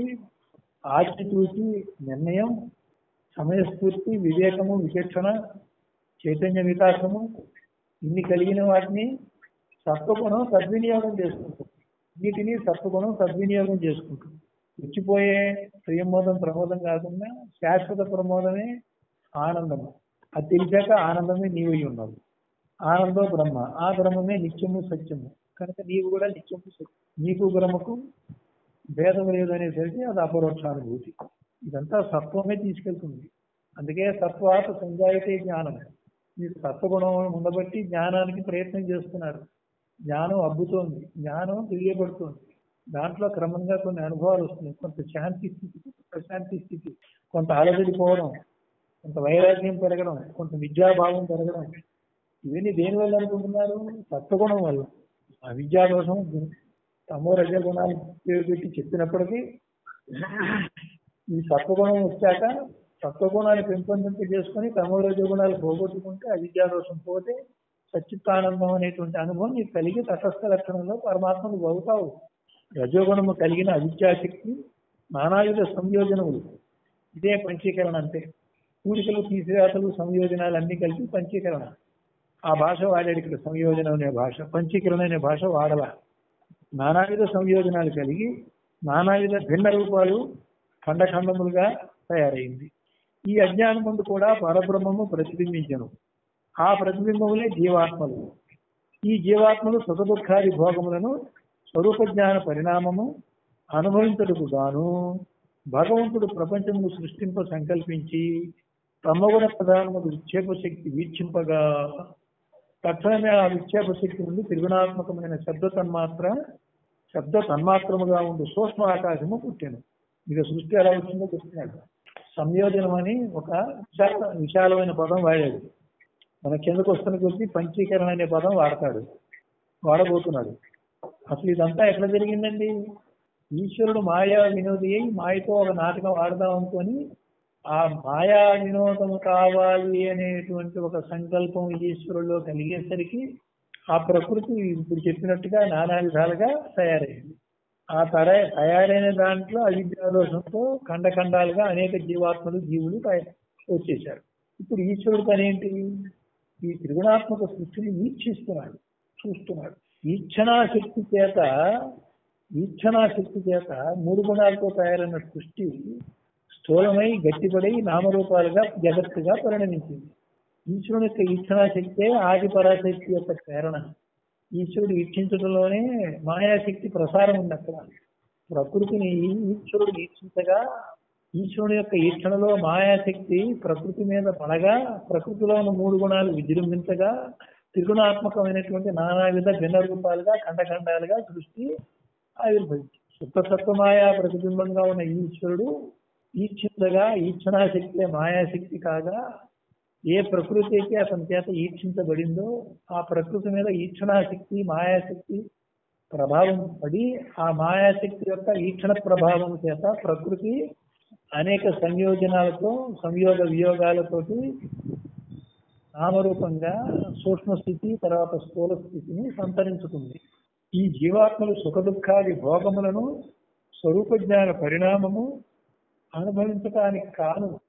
[SPEAKER 1] ఆచితూచి నిర్ణయం సమయస్ఫూర్తి వివేకము విచక్షణ చైతన్య వికాసము ఇన్ని కలిగిన వాటిని సత్వగుణం సద్వినియోగం చేసుకుంటుంది వీటిని సత్వగుణం సద్వినియోగం చేసుకుంటుంది వచ్చిపోయే ప్రియమోదం ప్రమోదం కాకుండా శాశ్వత ప్రమోదమే ఆనందము అది తెలిసాక ఆనందమే నీవై ఉన్నావు ఆనందం బ్రహ్మ ఆ బ్రహ్మమే నిత్యము సత్యము కనుక నీవు కూడా నిత్యము సత్యం నీకు బ్రహ్మకు భేదం లేదనేసరికి అది అపరోక్షానుభూతి ఇదంతా సత్వమే తీసుకెళ్తుంది అందుకే సత్వాత సంజాయితే జ్ఞానం మీరు సత్వగుణం ఉండబట్టి జ్ఞానానికి ప్రయత్నం చేస్తున్నారు జ్ఞానం అబ్బుతోంది జ్ఞానం తెలియబడుతోంది దాంట్లో క్రమంగా కొన్ని అనుభవాలు వస్తున్నాయి కొంత శాంతి స్థితి ప్రశాంతి స్థితి కొంత అలజడిపోవడం కొంత వైరాగ్యం పెరగడం కొంత విద్యాభావం పెరగడం ఇవన్నీ దేని వల్ల అనుకుంటున్నారు సత్వగుణం వల్ల ఆ విద్యాదోషం తమో రజ గుణాలు పేరు పెట్టి చెప్పినప్పటికీ ఈ సత్వగుణం వచ్చాక సత్వగుణాన్ని పెంపొందింప చేసుకుని తమో రజ గుణాలు పోగొట్టుకుంటే అవిద్యాదోషం పోతే సచ్చిత్తానందం అనేటువంటి అనుభవం నీకు కలిగి తటస్థ లక్షణంలో పరమాత్మను అవుతావు రజోగుణము కలిగిన అవిద్యాశక్తి నానాయుధ సంయోజనములు ఇదే పంచీకరణ అంటే కూడికలు తీసివేతలు సంయోజనాలు అన్ని కలిపి పంచీకరణ ఆ భాష వాడాడు ఇక్కడ సంయోజనం అనే భాష పంచీకరణ అనే భాష వాడల నానావిధ సంయోజనాలు కలిగి నానావిధ భిన్న రూపాలు ఖండఖండములుగా తయారైంది ఈ అజ్ఞానం ముందు కూడా పరబ్రహ్మము ప్రతిబింబించను ఆ ప్రతిబింబములే జీవాత్మలు ఈ జీవాత్మలు సుఖ దుఃఖాది భోగములను స్వరూప జ్ఞాన పరిణామము అనుభవించటకు గాను భగవంతుడు ప్రపంచమును సృష్టింప సంకల్పించి తమగుణ ప్రధానముకు విక్షేప శక్తి వీక్షింపగా తక్షణమే ఆ విక్షేప శక్తి నుండి త్రిగుణాత్మకమైన శబ్ద తన్మాత్ర శబ్ద తన్మాత్రముగా ఉండి సూక్ష్మ ఆకాశము పుట్టాను ఇక సృష్టి ఎలా వచ్చిందో చెప్తున్నాడు సంయోజనం అని ఒక విశాల విశాలమైన పదం వాడాడు మన కిందకు వస్తున్న కొద్దీ పంచీకరణ అనే పదం వాడతాడు వాడబోతున్నాడు అసలు ఇదంతా ఎట్లా జరిగిందండి ఈశ్వరుడు మాయా వినోది అయి మాయతో ఒక నాటకం ఆడదాం అనుకొని ఆ మాయా వినోదం కావాలి అనేటువంటి ఒక సంకల్పం ఈశ్వరుల్లో కలిగేసరికి ఆ ప్రకృతి ఇప్పుడు చెప్పినట్టుగా నానా విధాలుగా తయారైంది ఆ తర తయారైన దాంట్లో అవిద్యాదోషంతో ఖండఖండాలుగా అనేక జీవాత్మలు జీవులు వచ్చేశారు ఇప్పుడు ఈశ్వరుడు పని ఏంటి ఈ త్రిగుణాత్మక సృష్టిని వీక్షిస్తున్నాడు చూస్తున్నాడు ఈక్షణా శక్తి చేత ఈక్షణా శక్తి చేత మూడు గుణాలతో తయారైన సృష్టి స్థూలమై గట్టిపడి నామరూపాలుగా జగత్తుగా పరిణమించింది ఈశ్వరుని యొక్క ఈక్షణాశక్తే ఆది పరాశక్తి యొక్క ప్రేరణ ఈశ్వరుడు ఈక్షించడంలోనే మాయాశక్తి ప్రసారం ఉంది అక్కడ ప్రకృతిని ఈశ్వరుడు ఈక్షించగా ఈశ్వరుని యొక్క ఈక్షణలో మాయాశక్తి ప్రకృతి మీద పడగా ప్రకృతిలో ఉన్న మూడు గుణాలు విజృంభించగా త్రిగుణాత్మకమైనటువంటి నానావిధ భిన్న రూపాలుగా ఖండఖండాలుగా సృష్టి ఆవిర్భవించింది శుద్ధసత్వ మాయా ప్రతిబింబంగా ఉన్న ఈశ్వరుడు ఈక్షించగా ఈక్షణాశక్తి మాయాశక్తి కాగా ఏ ప్రకృతి అయితే అతని చేత ఈక్షించబడిందో ఆ ప్రకృతి మీద ఈక్షణాశక్తి మాయాశక్తి ప్రభావం పడి ఆ మాయాశక్తి యొక్క ఈక్షణ ప్రభావం చేత ప్రకృతి అనేక సంయోజనాలతో సంయోగ వియోగాలతోటి నామరూపంగా సూక్ష్మ స్థితి తర్వాత స్థూల స్థితిని సంతరించుకుంది ఈ జీవాత్మలు సుఖ దుఃఖాది భోగములను స్వరూప జ్ఞాన పరిణామము అనుభవించటానికి కాను